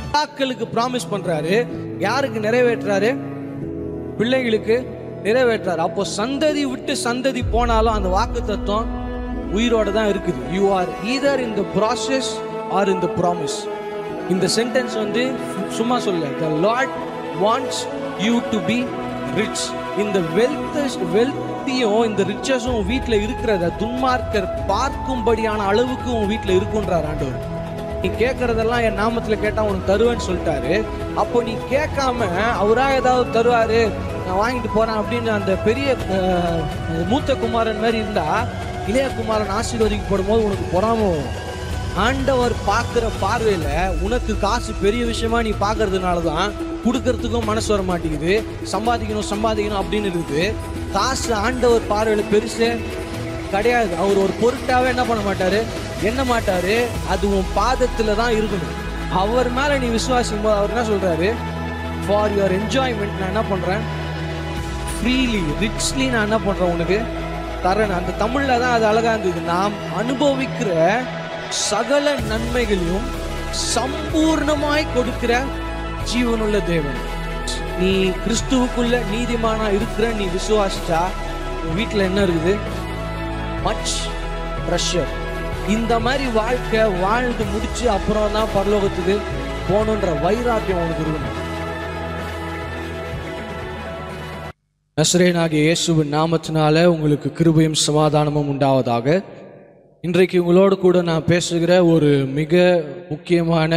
பிதாக்களுக்கு ப்ராமிஸ் பண்றாரு யாருக்கு நிறைவேற்றுறாரு பிள்ளைகளுக்கு நிறைவேற்றாரு அப்போ சந்ததி விட்டு சந்ததி போனாலும் அந்த வாக்கு தத்துவம் உயிரோட தான் இருக்குது you are either in the process or in the promise இந்த சென்டென்ஸ் வந்து சும்மா சொல்ல the Lord wants you to be rich இந்த வெல்த் வெல்த்தியும் இந்த ரிச்சஸும் வீட்டில் இருக்கிறத துன்மார்க்கர் பார்க்கும்படியான அளவுக்கு உன் வீட்டில் இருக்குன்றார் ஆண்டவர் நீ கேட்கறதெல்லாம் என் நாமத்துல கேட்டா உனக்கு தருவேன்னு சொல்லிட்டாரு அப்போ நீ கேட்காம அவரா ஏதாவது தருவாரு நான் வாங்கிட்டு போறேன் அப்படின்னு அந்த பெரிய அஹ், மூத்த குமாரன் மாதிரி இருந்தா இளைய குமாரன் ஆசீர்வதிக்கப்படும் போது உனக்கு பொறாம வரும். ஆண்டவர் பார்க்குற பார்வையில உனக்கு காசு பெரிய விஷயமா நீ பார்க்கறதுனால தான் கொடுக்கறதுக்கும் மனசு வர மாட்டேங்குது சம்பாதிக்கணும் சம்பாதிக்கணும் அப்படின்னு இருக்குது காசு ஆண்டவர் பார்வையில பெருசு கிடையாது அவர் ஒரு பொருட்டாவே என்ன பண்ண மாட்டாரு என்ன மாட்டாரு அது உன் பாதத்துல தான் இருக்கணும் அவர் மேல நீ விசுவாசிக்கும் போது அவர் என்ன சொல்றாரு ஃபார் யுவர் என்ஜாய்மெண்ட் நான் என்ன பண்றேன் ஃப்ரீலி ரிச்லி நான் என்ன பண்றேன் உனக்கு தரேன் அந்த தமிழ்ல தான் அது அழகா இருந்தது நாம் அனுபவிக்கிற சகல நன்மைகளையும் சம்பூர்ணமாய் கொடுக்கிற ஜீவனுள்ள தேவன் நீ கிறிஸ்துவுக்குள்ள நீதிமானா இருக்கிற நீ விசுவாசிச்சா உன் வீட்டுல என்ன இருக்குது மச் ப்ரெஷர் இந்த மாதிரி வாழ்க்கை வாழ்ந்து முடிச்சு அப்புறம் தான் பரலோகத்துக்கு போகணுன்ற வைராக்கியம் உனக்கு இருக்கணும் நஸ்ரேனாகிய இயேசுவின் நாமத்தினால உங்களுக்கு கிருபையும் சமாதானமும் உண்டாவதாக இன்றைக்கு உங்களோடு கூட நான் பேசுகிற ஒரு மிக முக்கியமான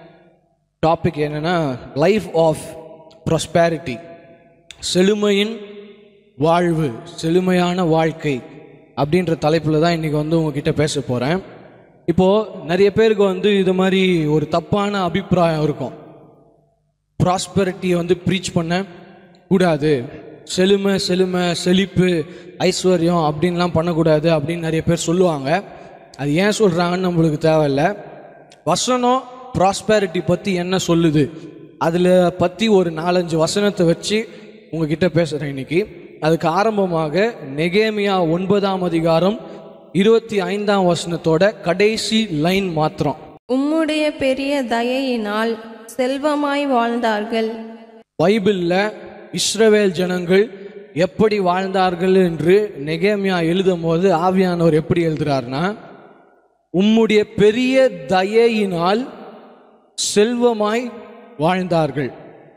டாபிக் என்னன்னா லைஃப் ஆஃப் ப்ராஸ்பேரிட்டி செழுமையின் வாழ்வு செழுமையான வாழ்க்கை அப்படின்ற தலைப்பில் தான் இன்றைக்கி வந்து உங்ககிட்ட பேச போகிறேன் இப்போது நிறைய பேருக்கு வந்து இது மாதிரி ஒரு தப்பான அபிப்பிராயம் இருக்கும் ப்ராஸ்பெரிட்டியை வந்து ப்ரீச் பண்ண கூடாது செழுமை செழுமை செழிப்பு ஐஸ்வர்யம் அப்படின்லாம் பண்ணக்கூடாது அப்படின்னு நிறைய பேர் சொல்லுவாங்க அது ஏன் சொல்கிறாங்கன்னு நம்மளுக்கு தேவையில்லை வசனம் ப்ராஸ்பெரிட்டி பற்றி என்ன சொல்லுது அதில் பற்றி ஒரு நாலஞ்சு வசனத்தை வச்சு உங்ககிட்ட பேசுகிறேன் இன்னைக்கு அதுக்கு ஆரம்பமாக நெகேமியா ஒன்பதாம் அதிகாரம் இருபத்தி ஐந்தாம் வசனத்தோட கடைசி லைன் மாத்திரம் உம்முடைய பெரிய தயையினால் செல்வமாய் வாழ்ந்தார்கள் பைபிளில் இஸ்ரவேல் ஜனங்கள் எப்படி வாழ்ந்தார்கள் என்று நெகேமியா எழுதும் போது ஆவியானவர் எப்படி எழுதுறாருன்னா உம்முடைய பெரிய தயையினால் செல்வமாய் வாழ்ந்தார்கள்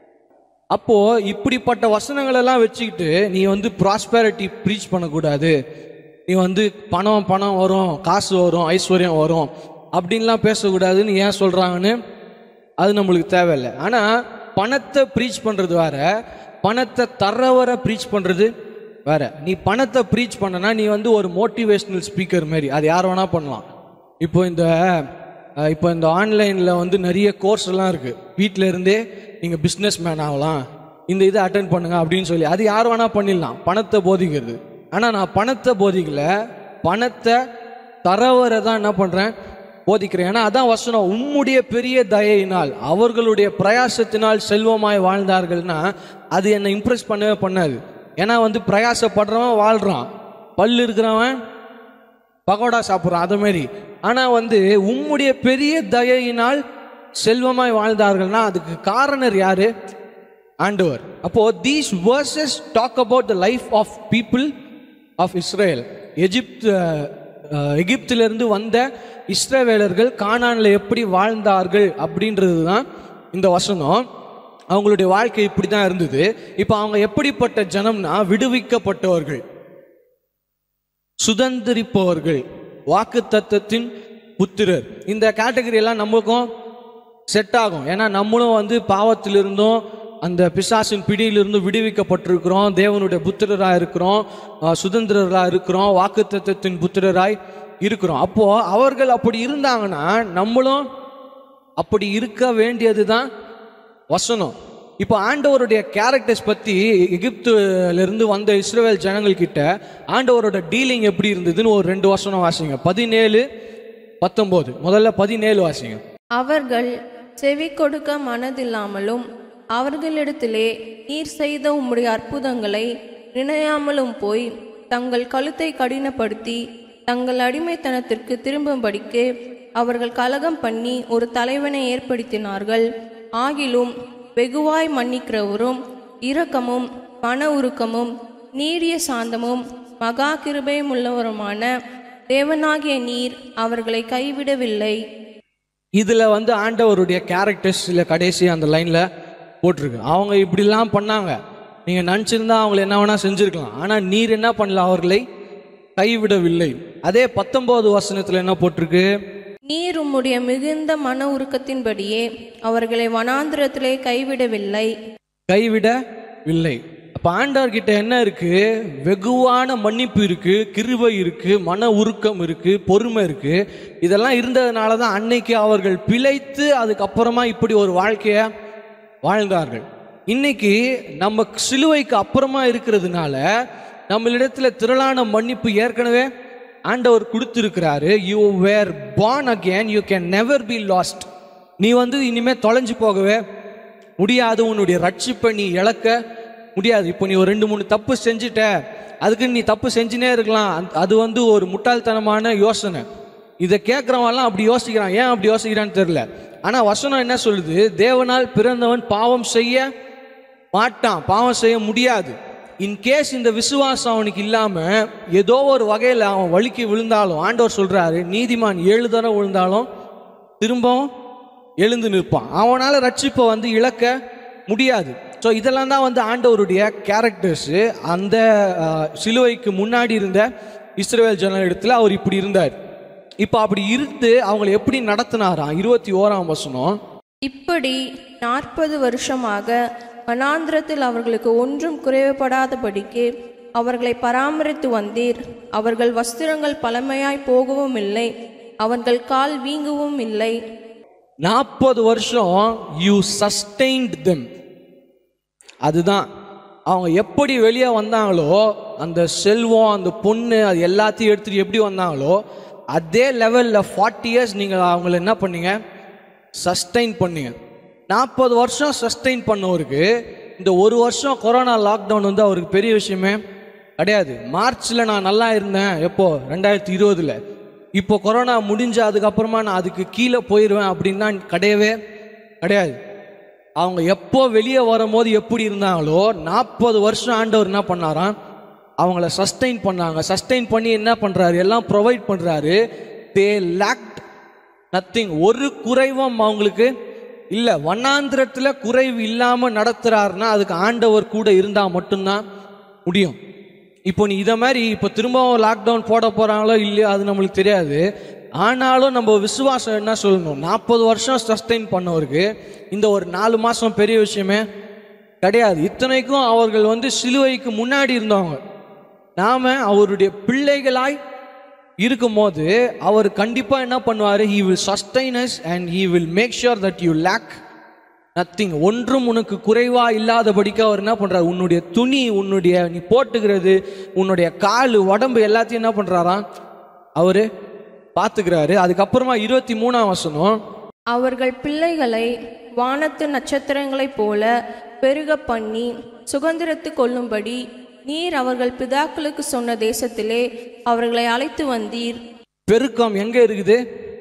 அப்போ இப்படிப்பட்ட வசனங்கள் எல்லாம் வச்சுக்கிட்டு நீ வந்து ப்ராஸ்பெரிட்டி ப்ரீச் பண்ணக்கூடாது நீ வந்து பணம் பணம் வரும் காசு வரும் ஐஸ்வர்யம் வரும் அப்படின்லாம் பேசக்கூடாதுன்னு ஏன் சொல்றாங்கன்னு அது நம்மளுக்கு தேவையில்லை ஆனா பணத்தை ப்ரீச் பண்றது வேற பணத்தை தரவர ப்ரீச் பண்றது வேற நீ பணத்தை ப்ரீச் பண்ணனா நீ வந்து ஒரு மோட்டிவேஷனல் ஸ்பீக்கர் மாதிரி அது யார் வேணா பண்ணலாம் இப்போ இந்த அஹ், இப்போ இந்த ஆன்லைனில் வந்து நிறைய கோர்ஸ் எல்லாம் இருக்கு வீட்டில இருந்தே நீங்கள் பிஸ்னஸ் மேன் ஆகலாம் இந்த இதை அட்டன் பண்ணுங்க அப்படின்னு சொல்லி அது யார் வேணா பண்ணிடலாம் பணத்தை போதிக்கிறது ஆனால் நான் பணத்தை போதிக்கல பணத்தை தரவரை தான் என்ன பண்ணுறேன் போதிக்கிறேன் ஏன்னா அதான் வசனம் உம்முடைய பெரிய தயையினால் அவர்களுடைய பிரயாசத்தினால் செல்வமாய் வாழ்ந்தார்கள்னா அது என்னை இம்ப்ரெஸ் பண்ணவே பண்ணாது ஏன்னா வந்து பிரயாசப்படுறவன் வாழ்றான் பல்லு இருக்கிறவன் பகோடா சாப்பிட்றான் அது மாதிரி ஆனால் வந்து உம்முடைய பெரிய தயையினால் செல்வமாய் வாழ்ந்தார்கள்னா அதுக்கு காரணர் யாரு ஆண்டவர் அப்போ these verses talk about the life of people of Israel Egypt எகிப்திலிருந்து வந்த இஸ்ரவேலர்கள் கானானில் எப்படி வாழ்ந்தார்கள் அப்படின்றது தான் இந்த வசனம் அவங்களுடைய வாழ்க்கை இப்படி தான் இருந்தது இப்போ அவங்க எப்படிப்பட்ட ஜனம்னா விடுவிக்கப்பட்டவர்கள் சுதந்திரிப்பவர்கள் வாக்கு தத்தத்தின் புத்திரர் இந்த கேட்டகரி எல்லாம் நம்மளுக்கும் செட் ஆகும் ஏன்னா நம்மளும் வந்து பாவத்திலிருந்தும் அந்த பிசாசின் பிடியிலிருந்து விடுவிக்கப்பட்டிருக்கிறோம் தேவனுடைய புத்திரராக இருக்கிறோம் அஹ், சுதந்திரராக இருக்கிறோம் வாக்கு தத்தத்தின் புத்திரராய் இருக்கிறோம் அப்போ அவர்கள் அப்படி இருந்தாங்கன்னா நம்மளும் அப்படி இருக்க வேண்டியது தான் வசனம் இப்போ ஆண்டவருடைய கேரக்டர்ஸ் பற்றி எகிப்துலேருந்து வந்த இஸ்ரேல் ஜனங்கள் கிட்ட ஆண்டவரோட டீலிங் எப்படி இருந்ததுன்னு ஒரு ரெண்டு வசனம் வாசிங்க பதினேழு பத்தொம்போது முதல்ல பதினேழு வாசிங்க அவர்கள் செவி கொடுக்க மனதில்லாமலும் அவர்களிடத்திலே நீர் செய்த உம்முடைய அற்புதங்களை நினையாமலும் போய் தங்கள் கழுத்தை கடினப்படுத்தி தங்கள் அடிமைத்தனத்திற்கு திரும்பும்படிக்கு அவர்கள் கலகம் பண்ணி ஒரு தலைவனை ஏற்படுத்தினார்கள் ஆகிலும் வெகுவாய் மன்னிக்கிறவரும் இரக்கமும் மன உருக்கமும் நீடிய சாந்தமும் மகா கிருபையும் உள்ளவருமான தேவனாகிய நீர் அவர்களை கைவிடவில்லை இதுல வந்து ஆண்டவருடைய கேரக்டர்ஸ் இல்ல கடைசி அந்த லைன்ல போட்டிருக்கு அவங்க இப்படிலாம் பண்ணாங்க நீங்க நினச்சிருந்தா அவங்களை என்ன வேணா செஞ்சிருக்கலாம் ஆனா நீர் என்ன பண்ணல அவர்களை கைவிடவில்லை அதே பத்தொன்பது வசனத்துல என்ன போட்டிருக்கு நீர் உம்முடைய மிகுந்த மன உருக்கத்தின்படியே அவர்களை வனாந்திரத்திலே கைவிடவில்லை கைவிடவில்லை அப்ப ஆண்டவர்கிட்ட என்ன இருக்கு வெகுவான மன்னிப்பு இருக்கு கிருபை இருக்கு மன உருக்கம் இருக்கு பொறுமை இருக்கு இதெல்லாம் இருந்ததுனால தான் அன்னைக்கு அவர்கள் பிழைத்து அதுக்கப்புறமா இப்படி ஒரு வாழ்க்கைய வாழ்ந்தார்கள் இன்னைக்கு நம்ம சிலுவைக்கு அப்புறமா இருக்கிறதுனால நம்மளிடத்துல திரளான மன்னிப்பு ஏற்கனவே ஆண்டவர் கொடுத்திருக்கிறாரு you were born again you can never be lost நீ வந்து இனிமே தொலைஞ்சு போகவே முடியாது உன்னுடைய ரட்சிப்பை நீ இழக்க முடியாது இப்போ நீ ஒரு ரெண்டு மூணு தப்பு செஞ்சுட்ட அதுக்கு நீ தப்பு செஞ்சுனே இருக்கலாம் அந்த- அது வந்து ஒரு முட்டாள்தனமான யோசனை இதை கேட்குறவன்லாம் அப்படி யோசிக்கிறான் ஏன் அப்படி யோசிக்கிறான்னு தெரியல ஆனால் வசனம் என்ன சொல்லுது தேவனால் பிறந்தவன் பாவம் செய்ய மாட்டான் பாவம் செய்ய முடியாது இன்கேஸ் இந்த விசுவாசம் அவனுக்கு இல்லாம ஏதோ ஒரு வகையில் அவன் வலிக்கு விழுந்தாலும் ஆண்டவர் சொல்றாரு நீதிமான் ஏழு தடவை விழுந்தாலும் திரும்பவும் எழுந்து நிற்பான் அவனால ரட்சிப்பை வந்து இழக்க முடியாது ஸோ இதெல்லாம் தான் வந்து ஆண்டவருடைய கேரக்டர்ஸு அந்த அஹ், சிலுவைக்கு முன்னாடி இருந்த இஸ்ரேல் ஜன இடத்துல அவர் இப்படி இருந்தார் இப்போ அப்படி இருந்து அவங்களை எப்படி நடத்தினாராம் இருபத்தி ஓராம் வசனம் இப்படி நாற்பது வருஷமாக வனாந்திரத்தில் அவர்களுக்கு ஒன்றும் குறைவுபடாதபடிக்கு அவர்களை பராமரித்து வந்தீர் அவர்கள் வஸ்திரங்கள் பழமையாய் போகவும் இல்லை அவர்கள் கால் வீங்கவும் இல்லை நாற்பது வருஷம் யூ சஸ்டெயின்ட் தெம் அதுதான் அவங்க எப்படி வெளியே வந்தாங்களோ அந்த செல்வம் அந்த பொண்ணு அது எல்லாத்தையும் எடுத்துட்டு எப்படி வந்தாங்களோ அதே லெவலில் ஃபார்ட்டி இயர்ஸ் நீங்கள் அவங்கள என்ன பண்ணீங்க சஸ்டெயின் பண்ணீங்க நாற்பது வருஷம் சஸ்டெயின் பண்ணவருக்கு இந்த ஒரு வருஷம் கொரோனா லாக்டவுன் வந்து அவருக்கு பெரிய விஷயமே கிடையாது மார்ச்சில் நான் நல்லா இருந்தேன் எப்போ ரெண்டாயிரத்தி இருபதுல இப்போ கொரோனா முடிஞ்ச அதுக்கப்புறமா நான் அதுக்கு கீழே போயிடுவேன் அப்படின்னா கிடையவே கிடையாது அவங்க எப்போ வெளியே வரும்போது எப்படி இருந்தாங்களோ நாற்பது வருஷம் ஆண்டவர் என்ன பண்ணாராம் அவங்கள சஸ்டெயின் பண்ணாங்க சஸ்டெயின் பண்ணி என்ன பண்றாரு எல்லாம் ப்ரொவைட் பண்றாரு தே லேக்ட் நத்திங் ஒரு குறைவும் அவங்களுக்கு இல்ல வண்ணாந்திரத்துல குறைவு இல்லாம நடத்துறாருன்னா அதுக்கு ஆண்டவர் கூட இருந்தா மட்டும்தான் முடியும் இப்போ நீ இதை மாதிரி இப்போ திரும்பவும் லாக்டவுன் போட போறாங்களோ இல்லையோ அது நம்மளுக்கு தெரியாது ஆனாலும் நம்ம விசுவாசம் என்ன சொல்லணும் நாற்பது வருஷம் சஸ்டெயின் பண்ணவருக்கு இந்த ஒரு நாலு மாசம் பெரிய விஷயமே கிடையாது இத்தனைக்கும் அவர்கள் வந்து சிலுவைக்கு முன்னாடி இருந்தவங்க நாம அவருடைய பிள்ளைகளாய் இருக்கும்போது அவர் கண்டிப்பா என்ன பண்ணுவார் he will sustain us and he will make sure that you lack nothing ஒன்றும் உனக்கு குறைவா இல்லாதபடிக்கு அவர் என்ன பண்றாரு உன்னுடைய துணி உன்னுடைய நீ போட்டுக்கிறது உன்னுடைய கால் உடம்பு எல்லாத்தையும் என்ன பண்றாராம் அவரு பார்த்துக்கிறாரு அதுக்கப்புறமா இருபத்தி மூணாம் வசனம் அவர்கள் பிள்ளைகளை வானத்து நட்சத்திரங்களைப் போல பெருக பண்ணி சுதந்திரத்து கொள்ளும்படி நீர் அவர்கள் பிதாக்களுக்கு சொன்ன தேசத்திலே அவர்களை அழைத்து வந்தீர் பெருக்கம் எங்க இருக்குது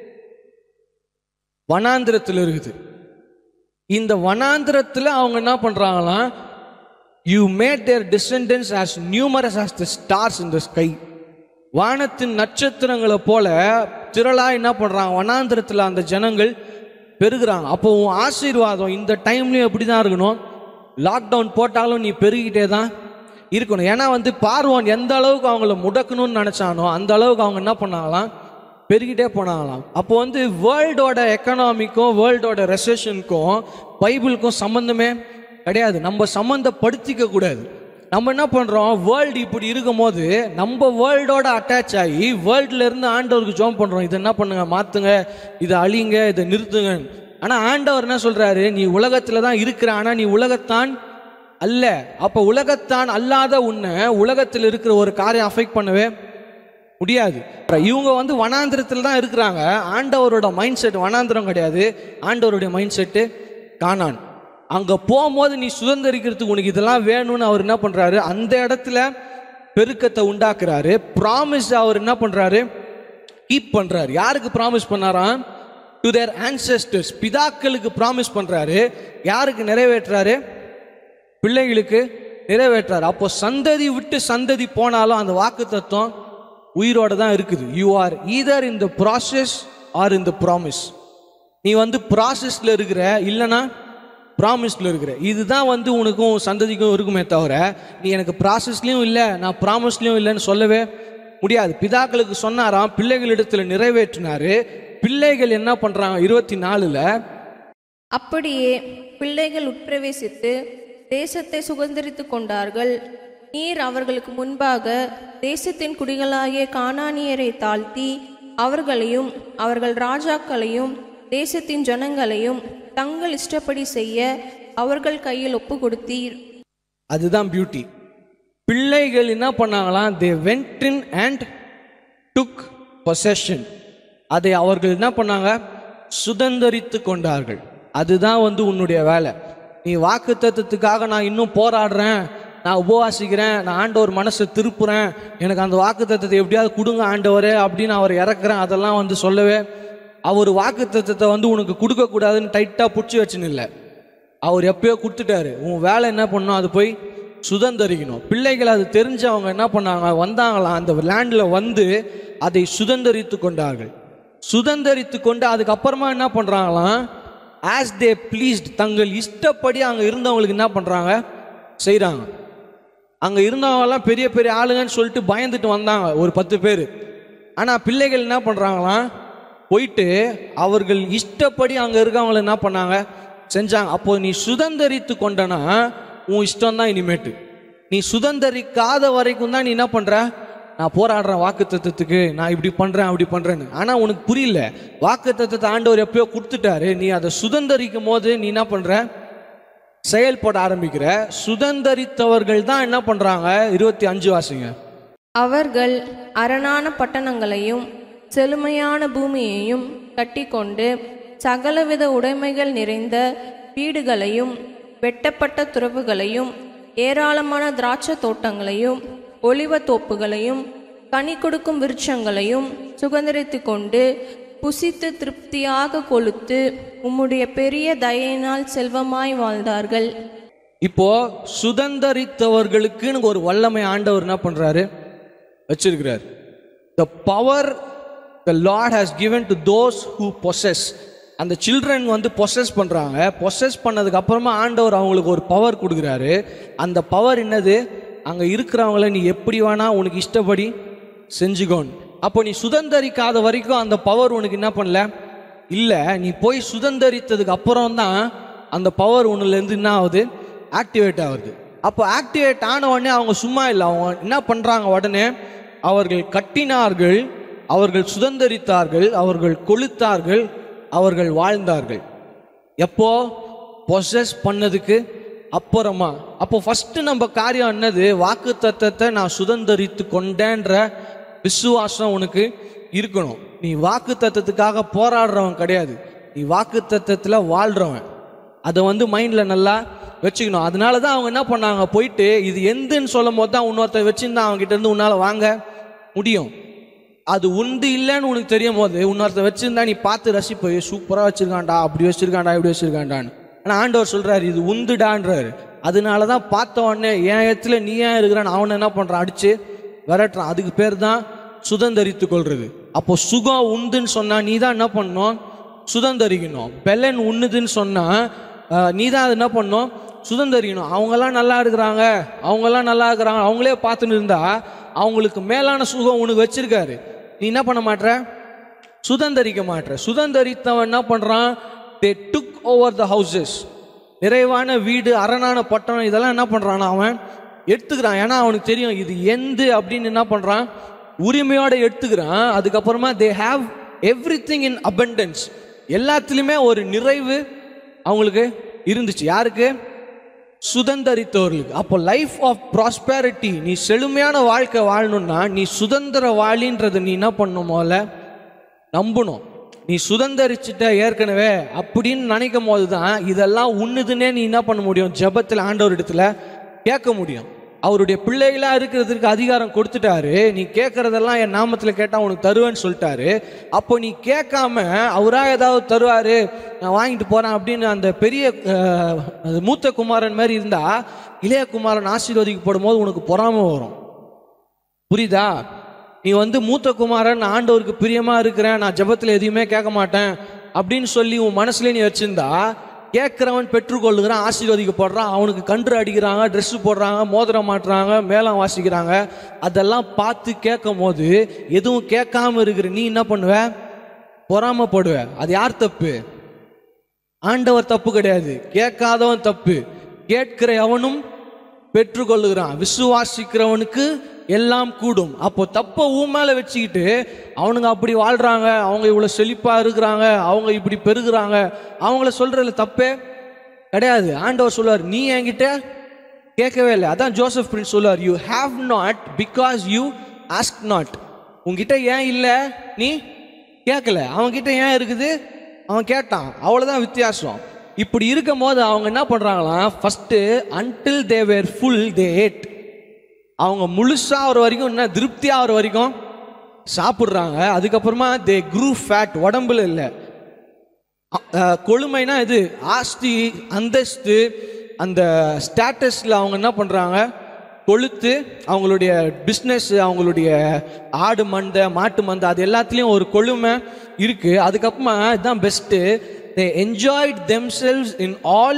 வனாந்திரத்தில் இருக்குது இந்த வனாந்திரத்தில் அவங்க என்ன பண்றாங்களாம் you made their descendants as numerous as the stars in the sky வானத்தின் நட்சத்திரங்களை போல திரளா என்ன பண்றாங்க வனாந்திரத்தில் அந்த ஜனங்கள் பெருகுறாங்க அப்போ உன் ஆசீர்வாதம் இந்த டைம்லயும் எப்படி தான் இருக்கணும் லாக்டவுன் போட்டாலும் நீ பெருகிட்டே தான் இருக்கணும் ஏன்னா வந்து பார்வோன் எந்த அளவுக்கு அவங்கள முடக்கணும்னு நினைச்சானோ அந்த அளவுக்கு அவங்க என்ன பண்ணாங்களாம் பெருகிட்டே போனாங்களாம் அப்போ வந்து வேர்ல்டோட எக்கனாமிக்கும் வேர்ல்டோட ரெசஷனுக்கும் பைபிளுக்கும் சம்மந்தமே கிடையாது நம்ம சம்மந்தப்படுத்திக்க கூடாது நம்ம என்ன பண்றோம் வேர்ல்டு இப்படி இருக்கும்போது நம்ம வேர்ல்டோட அட்டாச் ஆகி வேர்ல்ட்ல இருந்து ஆண்டவருக்கு ஜோம் பண்றோம் இதை என்ன பண்ணுங்க மாத்துங்க இதை அழிங்க இதை நிறுத்துங்க ஆனா ஆண்டவர் என்ன சொல்றாரு நீ உலகத்துல தான் இருக்கிற ஆனா நீ உலகத்தான் அல்ல அப்ப உலகத்தான் அல்லாத உன்னை உலகத்தில் இருக்கிற ஒரு காரியம் அஃபெக்ட் பண்ணவே முடியாது இவங்க வந்து வனாந்திரத்தில் தான் இருக்கிறாங்க ஆண்டவரோட மைண்ட் செட் வனாந்திரம் கிடையாது ஆண்டவருடைய மைண்ட் செட்டு காணான் அங்க போகும்போது நீ சுதந்திரிக்கிறதுக்கு உனக்கு இதெல்லாம் வேணும்னு அவர் என்ன பண்றாரு அந்த இடத்துல பெருக்கத்தை உண்டாக்குறாரு ப்ராமிஸ் அவர் என்ன பண்றாரு கீப் பண்றாரு யாருக்கு ப்ராமிஸ் பண்ணாராம் டு தேர் ancestors பிதாக்களுக்கு ப்ராமிஸ் பண்றாரு யாருக்கு நிறைவேற்றுறாரு பிள்ளைகளுக்கு நிறைவேற்றார் அப்போ சந்ததி விட்டு சந்ததி போனாலும் அந்த வாக்கு தத்துவம் உயிரோட தான் இருக்குது you are either in the process or in the promise நீ வந்து ப்ராசஸ்ல இருக்கிற இல்லைன்னா ப்ராமிஸ்ல இருக்கிற இதுதான் வந்து உனக்கும் சந்ததிக்கும் இருக்குமே தவிர நீ எனக்கு ப்ராசஸ்லயும் இல்லை நான் ப்ராமிஸ்லயும் இல்லைன்னு சொல்லவே முடியாது பிதாக்களுக்கு சொன்னாராம் பிள்ளைகளிடத்துல நிறைவேற்றினாரு பிள்ளைகள் என்ன பண்றாங்க இருபத்தி நாலுல அப்படியே பிள்ளைகள் உட்பிரவேசித்து தேசத்தை சுதந்திரித்து கொண்டார்கள் நீர் அவர்களுக்கு முன்பாக தேசத்தின் குடிகளாகிய கானானியரை தாழ்த்தி அவர்களையும் அவர்கள் ராஜாக்களையும் தேசத்தின் ஜனங்களையும் தங்கள் இஷ்டப்படி செய்ய அவர்கள் கையில் ஒப்பு கொடுத்தீர் அதுதான் பியூட்டி பிள்ளைகள் என்ன பண்ணாங்களாம் they went in and took possession அதை அவர்கள் என்ன பண்ணாங்க சுதந்தரித்து கொண்டார்கள் அதுதான் வந்து உன்னுடைய வேலை நீ வாக்கு தத்துவத்துக்காக நான் இன்னும் போராடுறேன் நான் உபவாசிக்கிறேன் நான் ஆண்டவர் மனசை திருப்புறேன் எனக்கு அந்த வாக்கு தத்துவத்தை எப்படியாவது கொடுங்க ஆண்டவரே அப்படின்னு அவர் இறக்குறேன் அதெல்லாம் வந்து சொல்லவே அவர் வாக்கு தத்துவத்தை வந்து உனக்கு கொடுக்கக்கூடாதுன்னு டைட்டாக பிடிச்சி வச்சுன்னு இல்லை அவர் எப்பயோ கொடுத்துட்டாரு உன் வேலை என்ன பண்ணணும் அது போய் சுதந்தரிக்கணும் பிள்ளைகள் அது தெரிஞ்சு அவங்க என்ன பண்ணாங்க வந்தாங்களாம் அந்த லேண்டில் வந்து அதை சுதந்தரித்து கொண்டார்கள் சுதந்தரித்து கொண்டு அதுக்கப்புறமா என்ன பண்ணுறாங்களாம் ஆஸ் தே ப்ளீஸ்ட் தங்கள் இஷ்டப்படி அங்கே இருந்தவங்களுக்கு என்ன பண்ணுறாங்க செய்கிறாங்க அங்கே இருந்தவங்கலாம் பெரிய பெரிய ஆளுங்கன்னு சொல்லிட்டு பயந்துட்டு வந்தாங்க ஒரு பத்து பேர் ஆனால் பிள்ளைகள் என்ன பண்ணுறாங்களாம் போயிட்டு அவர்கள் இஷ்டப்படி அங்கே இருக்கவங்கள என்ன பண்ணாங்க செஞ்சாங்க அப்போ நீ சுதந்தரித்து கொண்டனா உன் இஷ்டம் தான் இனிமேட்டு நீ சுதந்தரிக்காத வரைக்கும் தான் நீ என்ன பண்ணுற நான் போராடுறேன் வாக்கு தத்துவத்துக்கு நான் இப்படி பண்ணுறேன் அப்படி பண்ணுறேன்னு ஆனால் உனக்கு புரியல வாக்கு தத்துவத்தை ஆண்டவர் எப்பயோ கொடுத்துட்டாரு நீ அதை சுதந்தரிக்கும் போது நீ என்ன பண்ணுற செயல்பட ஆரம்பிக்கிற சுதந்தரித்தவர்கள் தான் என்ன பண்றாங்க இருபத்தி அஞ்சு வாசிங்க அவர்கள் அரணான பட்டணங்களையும் செழுமையான பூமியையும் கட்டிக்கொண்டு சகலவித உடைமைகள் நிறைந்த வீடுகளையும் வெட்டப்பட்ட துறவுகளையும் ஏராளமான திராட்சை தோட்டங்களையும் ஒலிவத் தோப்புகளையும் கனி கொடுக்கும் விருட்சங்களையும் சுதந்திரித்து கொண்டு புசித்து திருப்தியாக கொளுத்து உம்முடைய பெரிய தயையினால் செல்வமாய் வாழ்ந்தார்கள் இப்போ சுதந்தரித்தவர்களுக்குன்னு ஒரு வல்லமை ஆண்டவர் என்ன பண்றாரு வச்சிருக்கிறார் the power the Lord has given to those who possess அந்த சில்ட்ரன் வந்து பொசஸ் பண்றாங்க பொசஸ் பண்ணதுக்கு அப்புறமா ஆண்டவர் அவங்களுக்கு ஒரு பவர் கொடுக்குறாரு அந்த பவர் என்னது அங்க இருக்கிறவங்கள நீ எப்படி வேணா உனக்கு இஷ்டப்படி செஞ்சுக்கோன்னு அப்போ நீ சுதந்தரிக்காத வரைக்கும் அந்த பவர் உனக்கு என்ன பண்ணல இல்லை நீ போய் சுதந்தரித்ததுக்கு அப்புறம் தான் அந்த பவர் உன்னிலேருந்து என்ன ஆகுது ஆக்டிவேட் ஆகுது அப்போ ஆக்டிவேட் ஆன உடனே அவங்க சும்மா இல்லை அவங்க என்ன பண்ணுறாங்க உடனே அவர்கள் கட்டினார்கள் அவர்கள் சுதந்தரித்தார்கள் அவர்கள் கொளுத்தார்கள் அவர்கள் வாழ்ந்தார்கள் எப்போ பொசஸ் பண்ணதுக்கு அப்புறமா அப்போ ஃபர்ஸ்ட் நம்ம காரியம் என்னது வாக்கு தத்தத்தை நான் சுதந்தரித்து கொண்டேன்ற விசுவாசம் உனக்கு இருக்கணும் நீ வாக்கு தத்தத்துக்காக போராடுறவன் கிடையாது நீ வாக்கு தத்தத்தில் வாழ்றவன் அதை வந்து மைண்டில் நல்லா வச்சுக்கணும் அதனால தான் அவங்க என்ன பண்ணாங்க போயிட்டு இது எந்துன்னு சொல்லும் போது தான் இன்னொருத்தர் வச்சுருந்தா அவங்க கிட்ட இருந்து உன்னால் வாங்க முடியும் அது உண்டு இல்லைன்னு உனக்கு தெரியும் போது இன்னொருத்த வச்சிருந்தா நீ பார்த்து ரசிப்ப சூப்பராக வச்சிருக்கான்டா அப்படி வச்சிருக்கான்டா இப்படி வச்சிருக்கான்டான்னு ஆனால் ஆண்டவர் சொல்றாரு இது உந்துடான்றாரு அதனால தான் பார்த்த உடனே என் இடத்துல நீ ஏன் இருக்கிறான்னு அவனை என்ன பண்ணுறான் அடிச்சு விரட்டுறான் அதுக்கு பேர் தான் சுதந்தரித்து கொள்றது அப்போ சுகம் உண்டுன்னு சொன்னா நீ தான் என்ன பண்ணணும் சுதந்தரிக்கணும் பெலன் உண்ணுதுன்னு சொன்னா ஆஹ், நீ தான் அது என்ன பண்ணணும் சுதந்தரிக்கணும் அவங்கெல்லாம் நல்லா இருக்கிறாங்க அவங்கெல்லாம் நல்லா இருக்கிறாங்க அவங்களே பார்த்துன்னு இருந்தா அவங்களுக்கு மேலான சுகம் உனக்கு வச்சிருக்காரு நீ என்ன பண்ண மாட்ற சுதந்தரிக்க மாட்ற சுதந்தரித்தவன் என்ன பண்றான் தே டுக் ஓவர் த ஹவுசஸ் நிறைவான வீடு அரணான பட்டணம் இதெல்லாம் என்ன பண்றான் அவன் எடுத்துக்கிறான் ஏன்னா அவனுக்கு தெரியும் இது எந்து அப்படின்னு என்ன பண்றான் உரிமையோட எடுத்துக்கிறான் அதுக்கப்புறமா they have everything in abundance எல்லாத்துலேயுமே ஒரு நிறைவு அவங்களுக்கு இருந்துச்சு யாருக்கு சுதந்தரித்தவர்களுக்கு அப்போ லைஃப் ஆஃப் ப்ராஸ்பேரிட்டி நீ செழுமையான வாழ்க்கை வாழணும்னா நீ சுதந்திர வாழின்றதை நீ என்ன பண்ணணும் முதல்ல நம்பணும் நீ சுதந்தரிச்சிட்ட ஏற்கனவே அப்படின்னு நினைக்கும் போது தான் இதெல்லாம் உண்ணுதுன்னே நீ என்ன பண்ண முடியும் ஜெபத்தில் ஆண்டவர் இடத்துல கேட்க முடியும் அவருடைய பிள்ளைகளா இருக்கிறதுக்கு அதிகாரம் கொடுத்துட்டாரு நீ கேட்கறதெல்லாம் என் நாமத்தில் கேட்டால் உனக்கு தருவேன்னு சொல்லிட்டாரு அப்போ நீ கேட்காம அவராக ஏதாவது தருவாரு நான் வாங்கிட்டு போறேன் அப்படின்னு அந்த பெரிய அஹ், அது மூத்த குமாரன் மாதிரி இருந்தா இளைய குமாரன் ஆசீர்வதிக்கப்படும் போது உனக்கு பொறாமை வரும் புரியுதா நீ வந்து மூத்த குமாரன் நான் ஆண்டவருக்கு பிரியமா இருக்கிறேன் நான் ஜெபத்தில் எதையுமே கேட்க மாட்டேன் அப்படின்னு சொல்லி உன் மனசுல நீ வச்சிருந்தா கேட்கிறவன் பெற்றுக்கொள்ளுகிறான் ஆசீர்வதிக்கப்படுறான் அவனுக்கு கன்று அடிக்கிறாங்க Dress போடுறாங்க மோதிரம் மாட்டுறாங்க மேளம் வாசிக்கிறாங்க அதெல்லாம் பார்த்து கேட்கும் போது எதுவும் கேட்காம இருக்கிற நீ என்ன பண்ணுவ பொறாமப்படுவ அது யார் தப்பு ஆண்டவர் தப்பு கிடையாது கேட்காதவன் தப்பு கேட்கிற எவனும் பெற்றுக்கொள்ளுகிறான் விசுவாசிக்கிறவனுக்கு எல்லாம் கூடும் அப்போ தப்ப ஊ மேல வச்சுக்கிட்டு அவனுங்க அப்படி வாழ்றாங்க அவங்க இவ்வளவு செழிப்பா இருக்கிறாங்க அவங்க இப்படி பெருகுறாங்க அவங்கள சொல்றதுல தப்பே கிடையாது ஆண்டவர் சொல்லுவார் நீ என்கிட்ட கேட்கவே இல்லை அதான் ஜோசப் பிரின்ஸ் சொல்லுவார் you have not because you ask not உன்கிட்ட ஏன் இல்லை நீ கேட்கல அவன்கிட்ட ஏன் இருக்குது அவன் கேட்டான் அவ்வளோதான் வித்தியாசம் இப்படி இருக்கும் போது அவங்க என்ன பண்ணுறாங்களாம் first until they were full they ate அவங்க முழுசா ஆகிற வரைக்கும் என்ன திருப்தி ஆகிற வரைக்கும் சாப்பிட்றாங்க அதுக்கப்புறமா தே குரூ ஃபேட் உடம்புல இல்லை அ- அஹ், கொழுமைனா இது ஆஸ்தி அந்தஸ்து அந்த ஸ்டேட்டஸில் அவங்க என்ன பண்ணுறாங்க கொளுத்து அவங்களுடைய பிஸ்னஸ் அவங்களுடைய ஆடு மந்தை மாட்டு மந்தை அது எல்லாத்துலேயும் ஒரு கொழுமை இருக்குது அதுக்கப்புறமா இதுதான் best they enjoyed themselves in all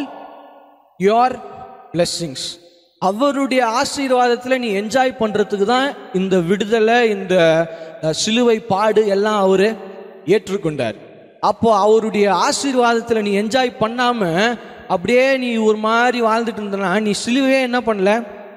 your blessings அவருடைய ஆசீர்வாதத்தில் நீ என்ஜாய் பண்ணுறதுக்கு தான் இந்த விடுதலை இந்த அஹ், சிலுவை பாடு எல்லாம் அவர் ஏற்றுக்கொண்டார் அப்போ அவருடைய ஆசீர்வாதத்தில் நீ என்ஜாய் பண்ணாம அப்படியே நீ ஒரு மாதிரி வாழ்ந்துட்டு இருந்தனா நீ சிலுவையே என்ன பண்ணல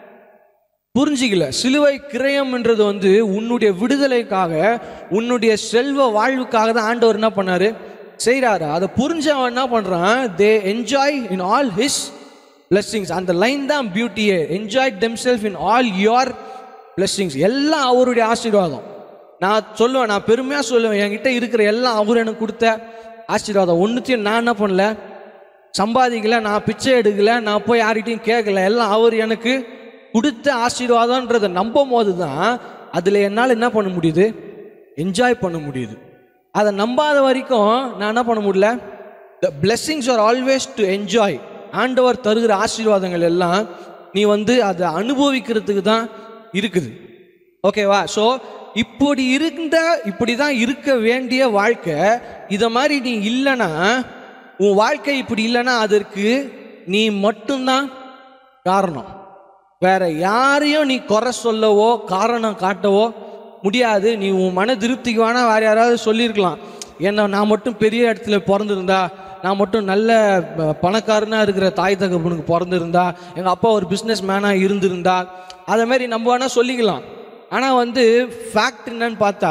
புரிஞ்சிக்கல சிலுவை கிரயம்ன்றது வந்து உன்னுடைய விடுதலைக்காக உன்னுடைய செல்வ வாழ்வுக்காக தான் ஆண்டவர் என்ன பண்ணாரு செய்கிறாரு அதை புரிஞ்சவன் என்ன பண்றான் they enjoy in all his blessings அந்த லைன் தான் பியூட்டியே enjoy themself in all your blessings எல்லாம் அவருடைய ஆசீர்வாதம் நான் சொல்லுவேன் நான் பெருமையாக சொல்லுவேன் என்கிட்ட இருக்கிற எல்லாம் அவர் எனக்கு கொடுத்த ஆசீர்வாதம் ஒன்றுத்தையும் நான் என்ன பண்ணல சம்பாதிக்கல நான் பிச்சை எடுக்கல நான் போய் யார்கிட்டையும் கேட்கல எல்லாம் அவர் எனக்கு கொடுத்த ஆசீர்வாதம்ன்றதை நம்பும் போது தான் அதில் என்னால் என்ன பண்ண முடியுது என்ஜாய் பண்ண முடியுது அதை நம்பாத வரைக்கும் நான் என்ன பண்ண முடியல the blessings are always to enjoy ஆண்டவர் தருகிற ஆசீர்வாதங்கள் எல்லாம் நீ வந்து அதை அனுபவிக்கிறதுக்கு தான் இருக்குது ஓகேவா ஸோ இப்படி இருந்த இப்படி தான் இருக்க வேண்டிய வாழ்க்கை இதை மாதிரி நீ இல்லைன்னா உன் வாழ்க்கை இப்படி இல்லைன்னா அதற்கு நீ மட்டும்தான் காரணம் வேற யாரையும் நீ குறை சொல்லவோ காரணம் காட்டவோ முடியாது நீ உன் மன திருப்திக்கு வேணா வேற யாராவது சொல்லியிருக்கலாம் என்ன நான் மட்டும் பெரிய இடத்துல பிறந்திருந்தா நான் மட்டும் நல்ல ப- பணக்காரனா இருக்கிற தாய் தகப்பனுக்கு பிறந்திருந்தா எங்கள் அப்பா ஒரு பிஸ்னஸ் மேனாக இருந்திருந்தா அதை மாதிரி நம்ம வேணா சொல்லிக்கலாம் ஆனால் வந்து ஃபேக்ட் என்னன்னு பார்த்தா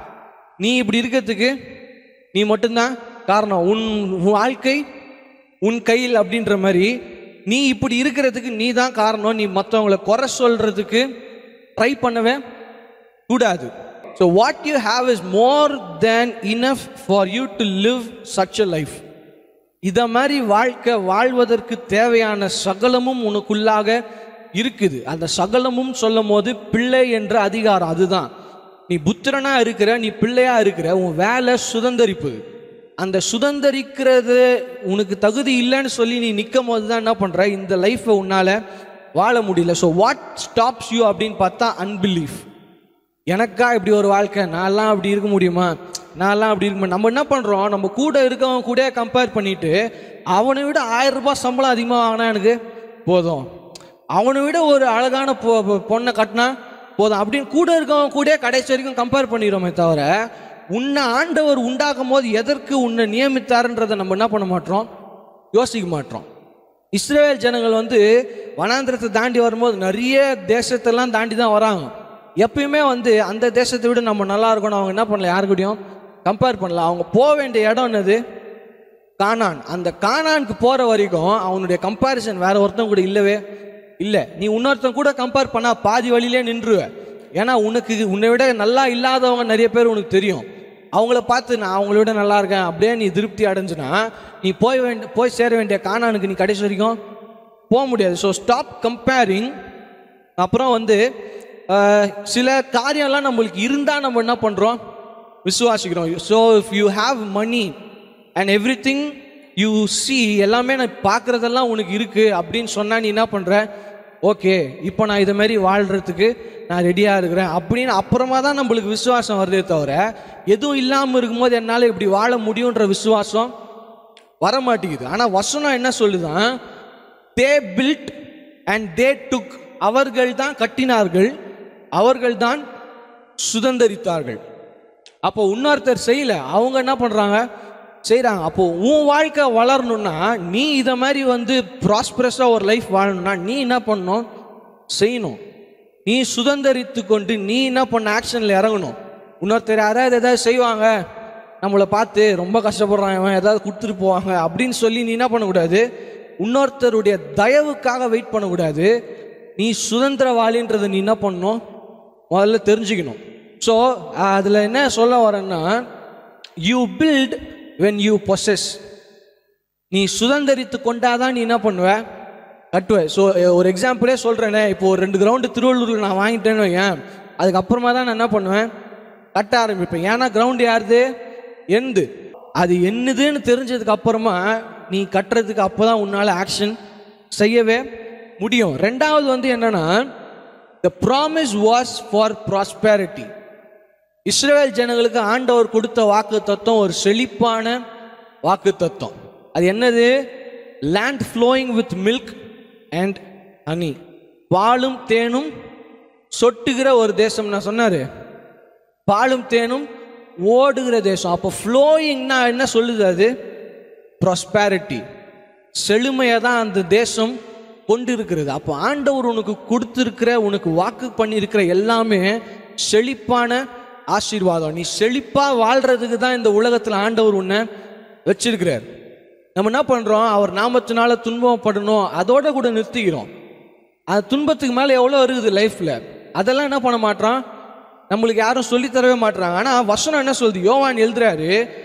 நீ இப்படி இருக்கிறதுக்கு நீ மட்டும்தான் காரணம் உன் உன் வாழ்க்கை உன் கையில் அப்படின்ற மாதிரி நீ இப்படி இருக்கிறதுக்கு நீ தான் காரணம் நீ மற்றவங்கள குறை சொல்றதுக்கு ட்ரை பண்ணவே கூடாது so what you have is more than enough for you to live such a life இத மாதிரி வாழ்க்கை வாழ்வதற்கு தேவையான சகலமும் உனக்குள்ளாக இருக்குது அந்த சகலமும் சொல்லும் போது பிள்ளை என்ற அதிகாரம் அதுதான் நீ புத்திரனா இருக்கிற நீ பிள்ளையா இருக்கிற உன் வேலை சுதந்தரிப்பு அந்த சுதந்தரிக்கிறது உனக்கு தகுதி இல்லைன்னு சொல்லி நீ நிற்கும் போது தான் என்ன பண்ற இந்த லைஃப்பை உன்னால வாழ முடியல ஸோ வாட் ஸ்டாப்ஸ் யூ அப்படின்னு பார்த்தா அன்பிலீஃப் எனக்கா இப்படி ஒரு வாழ்க்கை நான்லாம் அப்படி இருக்க முடியுமா நான்லாம் அப்படி இருக்க முடியும் நம்ம என்ன பண்ணுறோம் நம்ம கூட இருக்கவங்க கூட கம்பேர் பண்ணிட்டு அவனை விட ஆயிரம் ரூபாய் சம்பளம் அதிகமாக வாங்கினா எனக்கு போதும் அவனை விட ஒரு அழகான பொ பொ- பொண்ணை கட்டினா போதும் அப்படின்னு கூட இருக்கவங்க கூட கடைசி வரைக்கும் கம்பேர் பண்ணிடுறோமே தவிர உன்னை ஆண்டவர் உண்டாக்கும் போது எதற்கு உன்னை நியமித்தாருன்றதை நம்ம என்ன பண்ண மாட்டோம் யோசிக்க மாட்டோம் இஸ்ரேல் ஜனங்கள் வந்து வனாந்திரத்தை தாண்டி வரும்போது நிறைய தேசத்தெல்லாம் தாண்டி தான் வராங்க எப்பயுமே வந்து அந்த தேசத்தை விட நம்ம நல்லா இருக்கணும் அவங்க என்ன பண்ணல யாரு கூடயும் கம்பேர் பண்ணல அவங்க போக வேண்டிய இடம் என்னது கானான் அந்த கானானுக்கு போற வரைக்கும் அவனுடைய கம்பேரிசன் வேற ஒருத்தன் கூட இல்லவே இல்லை நீ இன்னொருத்தன் கூட கம்பேர் பண்ணா பாதி வழியிலே நின்றுவ ஏன்னா உனக்கு உன்னை விட நல்லா இல்லாதவங்க நிறைய பேர் உனக்கு தெரியும் அவங்கள பார்த்து நான் அவங்கள விட நல்லா இருக்கேன் அப்படியே நீ திருப்தி அடைஞ்சுனா நீ போய் வேண்டிய போய் சேர வேண்டிய கானானுக்கு நீ கடைசி வரைக்கும் போக முடியாது ஸோ ஸ்டாப் கம்பேரிங் அப்புறம் வந்து அஹ், சில காரியம்லாம் நம்மளுக்கு இருந்தால் நம்ம என்ன பண்ணுறோம் விசுவாசிக்கிறோம் so if you have money and everything you see எல்லாமே நான் பார்க்குறதெல்லாம் உனக்கு இருக்குது அப்படின்னு சொன்னால் நீ என்ன பண்ணுற ஓகே இப்போ நான் இதை மாதிரி வாழ்கிறதுக்கு நான் ரெடியாக இருக்கிறேன் அப்படின்னு அப்புறமா தான் நம்மளுக்கு விசுவாசம் வருதே தவிர எதுவும் இல்லாமல் இருக்கும்போது என்னால் இப்படி வாழ முடியுன்ற விசுவாசம் வர மாட்டேங்குது ஆனால் வசனம் என்ன சொல்லுதான் தே பில்ட் அண்ட் தே டுக் அவர்கள் தான் கட்டினார்கள் அவர்கள் தான் சுதந்தரித்தார்கள் அப்போ இன்னொருத்தர் செய்யல அவங்க என்ன பண்ணுறாங்க செய்கிறாங்க அப்போ உன் வாழ்க்கை வளரணும்னா நீ இதை மாதிரி வந்து ப்ராஸ்பரஸாக ஒரு லைஃப் வாழணும்னா நீ என்ன பண்ணணும் செய்யணும் நீ சுதந்தரித்து கொண்டு நீ என்ன பண்ண ஆக்ஷனில் இறங்கணும் இன்னொருத்தர் யாராவது ஏதாவது செய்வாங்க நம்மளை பார்த்து ரொம்ப கஷ்டப்படுறான் இவன் ஏதாவது கொடுத்துட்டு போவாங்க அப்படின்னு சொல்லி நீ என்ன பண்ணக்கூடாது இன்னொருத்தருடைய தயவுக்காக வெயிட் பண்ணக்கூடாது நீ சுதந்திரவாளின்றதை நீ என்ன பண்ணணும் முதல்ல தெரிஞ்சுக்கணும் ஸோ அதில் என்ன சொல்ல வரேன்னா you build when you possess நீ சுதந்திரித்து கொண்டாதான் நீ என்ன பண்ணுவ கட்டுவ ஸோ ஒரு எக்ஸாம்பிளே சொல்கிறேனே இப்போ ஒரு ரெண்டு கிரவுண்டு திருவள்ளூரில் நான் வாங்கிட்டேன்னு வையேன் அதுக்கப்புறமா தான் நான் என்ன பண்ணுவேன் கட்ட ஆரம்பிப்பேன் ஏன்னா கிரவுண்டு யாருது எந்து அது என்னதுன்னு தெரிஞ்சதுக்கு அப்புறமா நீ கட்டுறதுக்கு அப்போ தான் உன்னால் ஆக்ஷன் செய்யவே முடியும் ரெண்டாவது வந்து என்னன்னா the promise was for prosperity Israel ஜனங்களுக்கு ஆண்டவர் கொடுத்த வாக்கு தத்துவம் ஒரு செழிப்பான வாக்கு தத்துவம் அது என்னது land flowing with milk and honey பாலும் தேனும் சொட்டுகிற ஒரு தேசம் நான் சொன்னாரு பாலும் தேனும் ஓடுகிற தேசம் அப்போ ஃப்ளோயிங்னா என்ன சொல்லுது அது ப்ராஸ்பேரிட்டி செழுமையை தான் அந்த தேசம் கொண்டு இருக்கிறது அப்போ ஆண்டவர் உனக்கு கொடுத்துருக்கிற உனக்கு வாக்கு பண்ணியிருக்கிற எல்லாமே செழிப்பான ஆசீர்வாதம் நீ செழிப்பாக வாழ்றதுக்கு தான் இந்த உலகத்தில் ஆண்டவர் உன்னை வச்சிருக்கிறார் நம்ம என்ன பண்ணுறோம் அவர் நாமத்தினால துன்பப்படணும் அதோட கூட நிறுத்திக்கிறோம் அது துன்பத்துக்கு மேலே எவ்வளோ இருக்குது லைஃப்பில் அதெல்லாம் என்ன பண்ண மாட்டோம் நம்மளுக்கு யாரும் சொல்லித் தரவே மாட்றாங்க ஆனால் வசனம் என்ன சொல்லுது யோவான் எழுதுறாரு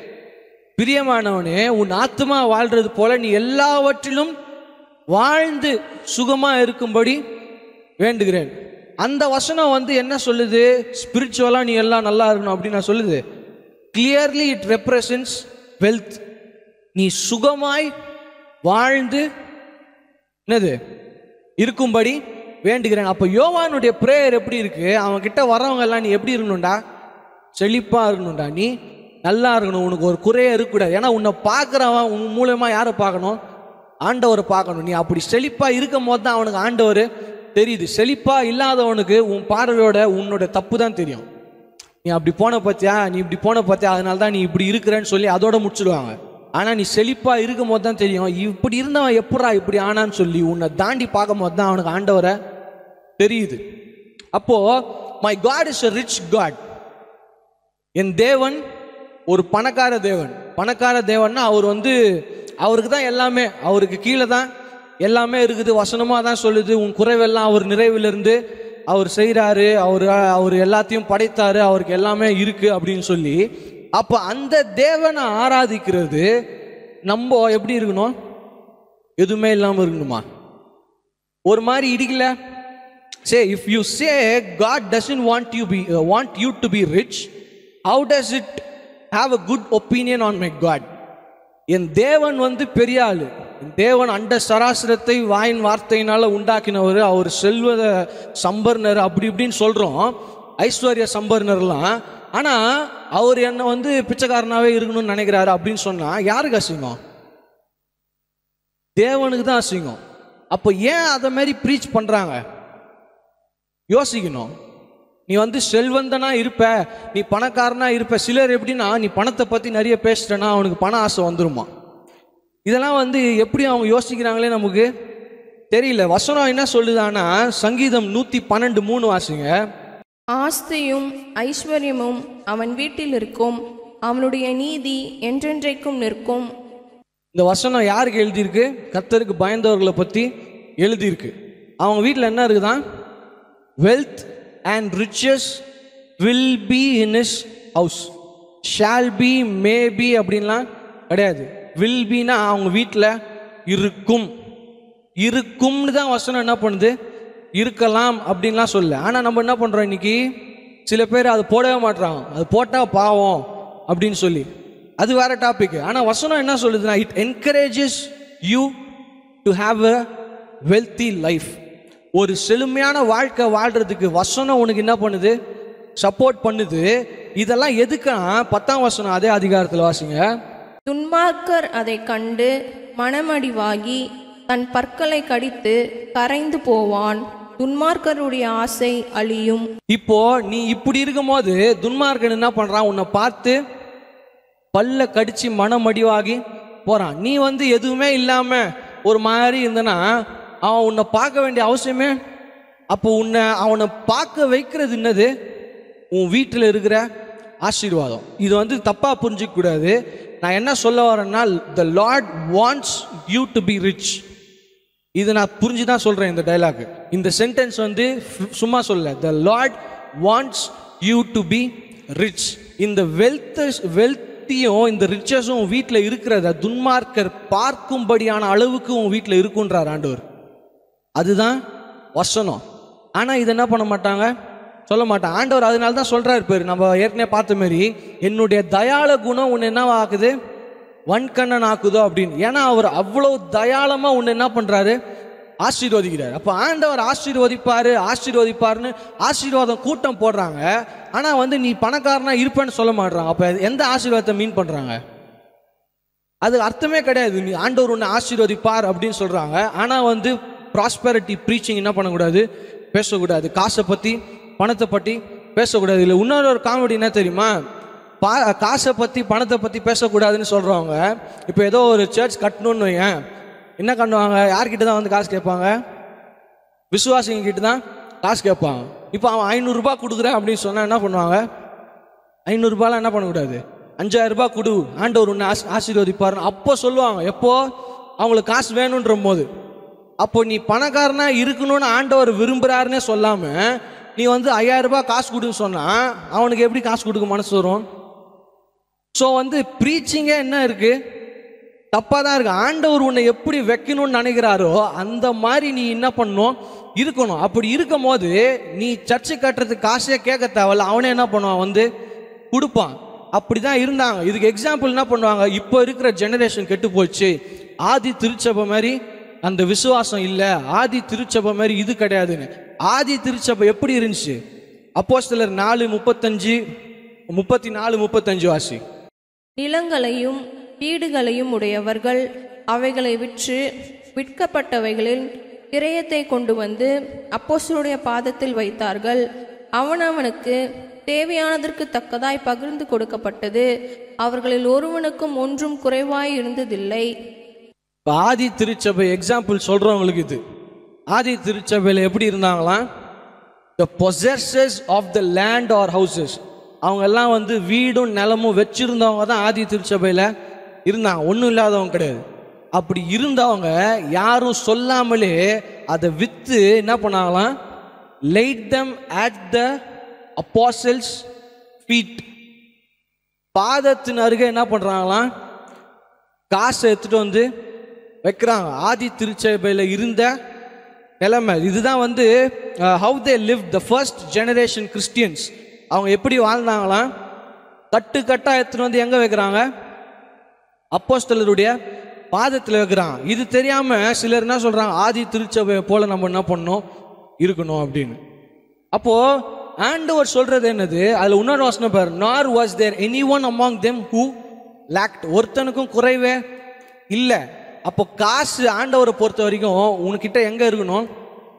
பிரியமானவனே உன் ஆத்மா வாழ்றது போல நீ எல்லாவற்றிலும் வாழ்ந்து சுகமா இருக்கும்படி வேண்டுகிறேன் அந்த வசனம் வந்து என்ன சொல்லுது ஸ்பிரிச்சுவலா நீ எல்லாம் நல்லா இருக்கணும் அப்படின்னு நான் சொல்லுது கிளியர்லி இட் ரெப்ரசன்ஸ் வெல்த் நீ சுகமாய் வாழ்ந்து என்னது இருக்கும்படி வேண்டுகிறேன் அப்போ யோவானுடைய ப்ரேயர் எப்படி இருக்கு அவன் கிட்ட வரவங்க எல்லாம் நீ எப்படி இருக்கணும்டா செழிப்பா இருக்கணும்டா நீ நல்லா இருக்கணும் உனக்கு ஒரு குறையே இருக்கக்கூடாது ஏன்னா உன்னை பார்க்குறவன் உன் மூலயமா யாரை பார்க்கணும் ஆண்டவரை பார்க்கணும் நீ அப்படி செழிப்பா இருக்கும் போது தான் அவனுக்கு ஆண்டவர் தெரியுது செழிப்பா இல்லாதவனுக்கு உன் பார்வையோட உன்னோட தப்பு தான் தெரியும் நீ அப்படி போன பார்த்தியா நீ இப்படி போன பார்த்தியா அதனால தான் நீ இப்படி இருக்கிறேன்னு சொல்லி அதோட முடிச்சிடுவாங்க ஆனால் நீ செழிப்பாக இருக்கும் போது தான் தெரியும் இப்படி இருந்தவன் எப்படா இப்படி ஆனான்னு சொல்லி உன்னை தாண்டி பார்க்கும் போது தான் அவனுக்கு ஆண்டவரை தெரியுது அப்போ my God is a rich God என் தேவன் ஒரு பணக்கார தேவன் பணக்கார தேவன்னா அவர் வந்து அவருக்கு தான் எல்லாமே அவருக்கு கீழே தான் எல்லாமே இருக்குது வசனமாக தான் சொல்லுது உன் குறைவெல்லாம் அவர் நிறைவிலிருந்து அவர் செய்கிறாரு அவர் அவர் எல்லாத்தையும் படைத்தாரு அவருக்கு எல்லாமே இருக்கு அப்படின்னு சொல்லி அப்போ அந்த தேவனை ஆராதிக்கிறது நம்ம எப்படி இருக்கணும் எதுவுமே இல்லாமல் இருக்கணுமா ஒரு மாதிரி இடிக்கல say if you say God doesn't want you be want you to be rich how does it have a good opinion on my God என் தேவன் வந்து பெரிய ஆளு என் தேவன் அண்ட சராசரத்தை வாயின் வார்த்தையினால உண்டாக்கினவர் அவர் செல்வத சம்பர்னர் அப்படி இப்படின்னு சொல்றோம் ஐஸ்வர்ய சம்பர்னர்லாம் ஆனா அவர் என்ன வந்து பிச்சைக்காரனாவே இருக்கணும்னு நினைக்கிறாரு அப்படின்னு சொன்னா யாருக்கு அசிங்கம் தேவனுக்கு தான் அசிங்கம் அப்போ ஏன் அதை மாதிரி ப்ரீச் பண்றாங்க யோசிக்கணும் நீ வந்து செல்வந்தனா இருப்ப நீ பணக்காரனா இருப்ப சிலர் எப்படின்னா நீ பணத்தை பத்தி நிறைய பேசுறனா அவனுக்கு பண ஆசை வந்துருமா இதெல்லாம் வந்து எப்படி அவங்க யோசிக்கிறாங்களே நமக்கு தெரியல வசனம் என்ன சொல்லுதானா சங்கீதம் நூத்தி பன்னெண்டு மூணு வாசிங்க ஆஸ்தியும் ஐஸ்வர்யமும் அவன் வீட்டில் இருக்கும் அவனுடைய நீதி என்றென்றைக்கும் நிற்கும் இந்த வசனம் யாருக்கு எழுதியிருக்கு கர்த்தருக்கு பயந்தவர்களை பற்றி எழுதியிருக்கு அவங்க வீட்டில் என்ன இருக்குதான் wealth and riches will be in his house shall be may be அப்படின்லாம் கிடையாது வில் பினா அவங்க வீட்டில் இருக்கும் இருக்கும்னு தான் வசனம் என்ன பண்ணுது இருக்கலாம் அப்படின்லாம் சொல்ல ஆனால் நம்ம என்ன பண்ணுறோம் இன்னைக்கு சில பேர் அது போடவே மாட்றாங்க அது போட்டால் பாவம் அப்படின்னு சொல்லி அது வேற டாபிக் ஆனால் வசனம் என்ன சொல்லுதுன்னா it encourages you to have a wealthy life ஒரு செழுமையான வாழ்க்கை வாழ்றதுக்கு வசனம் உனக்கு என்ன பண்ணுது சப்போர்ட் பண்ணுது இதெல்லாம் எதுக்குன்னா பத்தாம் வசனம் அதே அதிகாரத்தில் வாசிங்க துன்மார்க்கர் அதை கண்டு மனமடிவாகி தன் பற்களை கடித்து கரைந்து போவான் துன்மார்க்கருடைய ஆசை அழியும் இப்போ நீ இப்படி இருக்கும்போது துன்மார்க்கன் என்ன பண்றான் உன்னை பார்த்து பல்ல கடிச்சு மனமடிவாகி போறான் நீ வந்து எதுவுமே இல்லாம ஒரு மாதிரி இருந்தனா அவன் உன்னை பார்க்க வேண்டிய அவசியமே அப்போ உன்னை அவனை பார்க்க வைக்கிறது என்னது உன் வீட்டில் இருக்கிற ஆசீர்வாதம் இது வந்து தப்பா புரிஞ்சிக்க கூடாது நான் என்ன சொல்ல வரேன்னா the Lord wants you to be rich இது நான் புரிஞ்சு தான் சொல்கிறேன் இந்த டைலாக் இந்த சென்டென்ஸ் வந்து ஃபு- சும்மா சொல்ல the Lord wants you to be rich இந்த வெல்த் வெல்த்தியும் இந்த ரிச்சஸும் உன் வீட்டில் இருக்கிறத துன்மார்க்கர் பார்க்கும்படியான அளவுக்கு உன் வீட்டில் இருக்குன்றார் ஆண்டவர் அதுதான் வசனம் ஆனால் இது என்ன பண்ண மாட்டாங்க சொல்ல மாட்டாங்க ஆண்டவர் அதனால தான் சொல்கிறாரு பேர் நம்ம ஏற்கனவே பார்த்த மாதிரி என்னுடைய தயாள குணம் உன்னை என்ன ஆக்குது வன்கண்ணன் ஆக்குதோ அப்படின்னு ஏன்னா அவர் அவ்வளோ தயாளமாக உன்னை என்ன பண்ணுறாரு ஆசீர்வதிக்கிறார் அப்போ ஆண்டவர் ஆசீர்வதிப்பாரு ஆசீர்வதிப்பாருன்னு ஆசீர்வாதம் கூட்டம் போடுறாங்க ஆனால் வந்து நீ பணக்காரனா இருப்பேன்னு சொல்ல மாட்றாங்க அப்போ எந்த ஆசீர்வாதத்தை மீன் பண்ணுறாங்க அது அர்த்தமே கிடையாது நீ ஆண்டவர் உன்னை ஆசீர்வதிப்பார் அப்படின்னு சொல்றாங்க ஆனா வந்து ப்ராஸ்பெரிட்டி ப்ரீச்சிங் என்ன பண்ணக்கூடாது பேசக்கூடாது காசை பத்தி பணத்தை பத்தி பேசக்கூடாது இல்லை இன்னொரு ஒரு காமெடி என்ன தெரியுமா பா காசை பத்தி பணத்தை பத்தி பேசக்கூடாதுன்னு சொல்றவங்க இப்போ ஏதோ ஒரு சர்ச் கட்டணும்னு வையேன் என்ன பண்ணுவாங்க யார்கிட்ட தான் வந்து காசு கேட்பாங்க விசுவாசிங்க கிட்ட தான் காசு கேட்பாங்க இப்போ அவன் ஐநூறுரூபா கொடுக்குறேன் அப்படின்னு சொன்னா என்ன பண்ணுவாங்க ஐநூறுரூபாலாம் என்ன பண்ணக்கூடாது அஞ்சாயிரம் ரூபாய் கொடு ஆண்டவர் உன்னை ஆசி ஆசீர்வதிப்பாருன்னு அப்போ சொல்லுவாங்க எப்போ அவங்களுக்கு காசு வேணுன்ற போது அப்போ நீ பணக்காரனா இருக்கணும்னு ஆண்டவர் விரும்புறாருன்னே சொல்லாம நீ வந்து ஐயாயிரம் ரூபாய் காசு கொடுன்னு சொன்னா அவனுக்கு எப்படி காசு கொடுக்க மனசு வரும் ஸோ வந்து ப்ரீச்சிங்கே என்ன இருக்கு தப்பாக தான் இருக்கு ஆண்டவர் உன்னை எப்படி வைக்கணும்னு நினைக்கிறாரோ அந்த மாதிரி நீ என்ன பண்ணணும் இருக்கணும் அப்படி இருக்கும் போது நீ சர்ச்சை கட்டுறதுக்கு காசே கேட்க தேவையில்ல அவனே என்ன பண்ணுவான் வந்து கொடுப்பான் அப்படி தான் இருந்தாங்க இதுக்கு எக்ஸாம்பிள் என்ன பண்ணுவாங்க இப்போ இருக்கிற ஜெனரேஷன் கெட்டு போச்சு ஆதி திருச்சபை மாதிரி அந்த விசுவாசம் இல்லை ஆதி திருச்சபை மாதிரி இது கிடையாதுன்னு ஆதி திருச்சபை எப்படி இருந்துச்சு அப்போஸ்தலர் நாலு முப்பத்தஞ்சு முப்பத்தி நாலு முப்பத்தஞ்சு வாசி நிலங்களையும் வீடுகளையும் உடையவர்கள் அவைகளை விற்று விற்கப்பட்டவைகளில் கிரயத்தை கொண்டு வந்து அப்போஸ்தலருடைய பாதத்தில் வைத்தார்கள் அவனவனுக்கு தேவையானதற்கு தக்கதாய் பகிர்ந்து கொடுக்கப்பட்டது அவர்களில் ஒருவனுக்கும் ஒன்றும் குறைவாய் இருந்ததில்லை இப்போ ஆதி திருச்சபை எக்ஸாம்பிள் சொல்கிறவங்களுக்கு இது ஆதி திருச்சபையில் எப்படி இருந்தாங்களாம் the possessors of the land or houses அவங்க எல்லாம் வந்து வீடும் நிலமும் வச்சிருந்தவங்க தான் ஆதி திருச்சபையில் இருந்தாங்க ஒன்றும் இல்லாதவங்க கிடையாது அப்படி இருந்தவங்க யாரும் சொல்லாமலே அதை விற்று என்ன பண்ணாங்களாம் laid them at the apostles feet பாதத்தின் அருகே என்ன பண்ணுறாங்களாம் காசை எடுத்துட்டு வந்து வைக்கிறாங்க ஆதி திருச்சபையில் இருந்த நிலைமை இதுதான் வந்து how they live the first generation Christians அவங்க எப்படி வாழ்ந்தாங்களாம் கட்டு கட்டா எடுத்துட்டு வந்து எங்கே வைக்கிறாங்க அப்போஸ்தலருடைய பாதத்தில் வைக்கிறாங்க இது தெரியாம சிலர் என்ன சொல்றாங்க ஆதி திருச்சபையை போல நம்ம என்ன பண்ணணும் இருக்கணும் அப்படின்னு அப்போ ஆண்டவர் சொல்றது என்னது அதுல இன்னொரு வசனம் பாரு nor was there anyone among them who lacked ஒருத்தனுக்கும் குறைவே இல்லை அப்போ காசு ஆண்டவரை பொறுத்த வரைக்கும் உனக்கிட்ட எங்க இருக்கணும்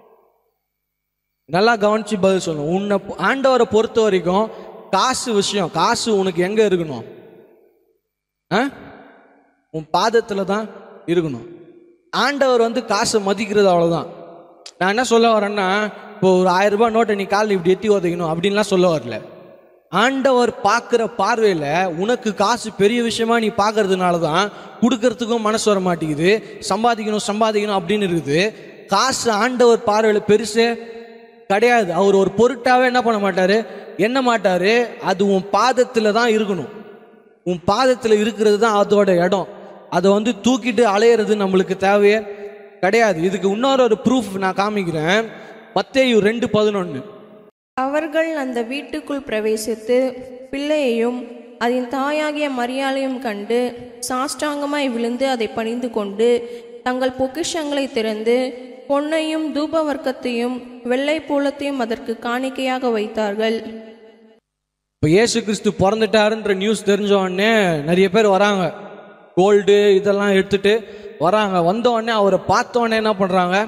நல்லா கவனிச்சு பதில் சொல்லணும் உன்னை ஆண்டவரை பொறுத்த வரைக்கும் காசு விஷயம் காசு உனக்கு எங்க இருக்கணும் ஆ உன் பாதத்தில் தான் இருக்கணும் ஆண்டவர் வந்து காசை மதிக்கிறது அவ்வளோதான் நான் என்ன சொல்ல வரேன்னா இப்போ ஒரு ஆயிரம் ரூபாய் நோட்டை நீ காலில் இப்படி எட்டி உதைக்கணும் அப்படின்லாம் சொல்ல வரல ஆண்டவர் பார்க்குற பார்வையில் உனக்கு காசு பெரிய விஷயமா நீ பார்க்கறதுனால தான் கொடுக்கறதுக்கும் மனசு வர மாட்டேங்குது சம்பாதிக்கணும் சம்பாதிக்கணும் அப்படின்னு இருக்குது காசு ஆண்டவர் பார்வையில் பெருசே கிடையாது அவர் ஒரு பொருட்டாவே என்ன பண்ண மாட்டாரு என்ன மாட்டாரு அது உன் பாதத்தில் தான் இருக்கணும் உன் பாதத்தில் இருக்கிறது தான் அதோட இடம் அதை வந்து தூக்கிட்டு அலையிறது நம்மளுக்கு தேவையே கிடையாது இதுக்கு இன்னொரு ஒரு ப்ரூஃப் நான் காமிக்கிறேன் மத்தேயு ரெண்டு பதினொன்று அவர்கள் அந்த வீட்டுக்குள் பிரவேசித்து பிள்ளையையும் அதன் தாயாகிய மரியாளையும் கண்டு சாஷ்டாங்கமாய் விழுந்து அதை பணிந்து கொண்டு தங்கள் பொக்கிஷங்களை திறந்து பொன்னையும் தூபவர்க்கத்தையும் வெள்ளை பூலத்தையும் அதற்கு காணிக்கையாக வைத்தார்கள் இப்போ இயேசு கிறிஸ்து பிறந்துட்டாருன்ற நியூஸ் தெரிஞ்ச உடனே நிறைய பேர் வராங்க கோல்டு இதெல்லாம் எடுத்துட்டு வராங்க வந்த உடனே அவரை பார்த்த உடனே என்ன பண்ணுறாங்க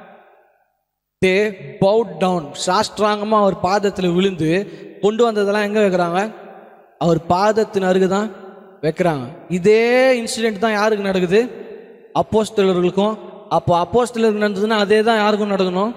தே பவுட் டவுன் சாஸ்திராங்கமாக அவர் பாதத்தில் விழுந்து கொண்டு வந்ததெல்லாம் எங்கே வைக்கிறாங்க அவர் பாதத்தின் அருகு தான் வைக்கிறாங்க இதே இன்சிடென்ட் தான் யாருக்கு நடக்குது அப்போஸ்தலர்களுக்கும் அப்போ அப்போஸ்தலருக்கு நடந்ததுன்னா அதே தான் யாருக்கும் நடக்கணும்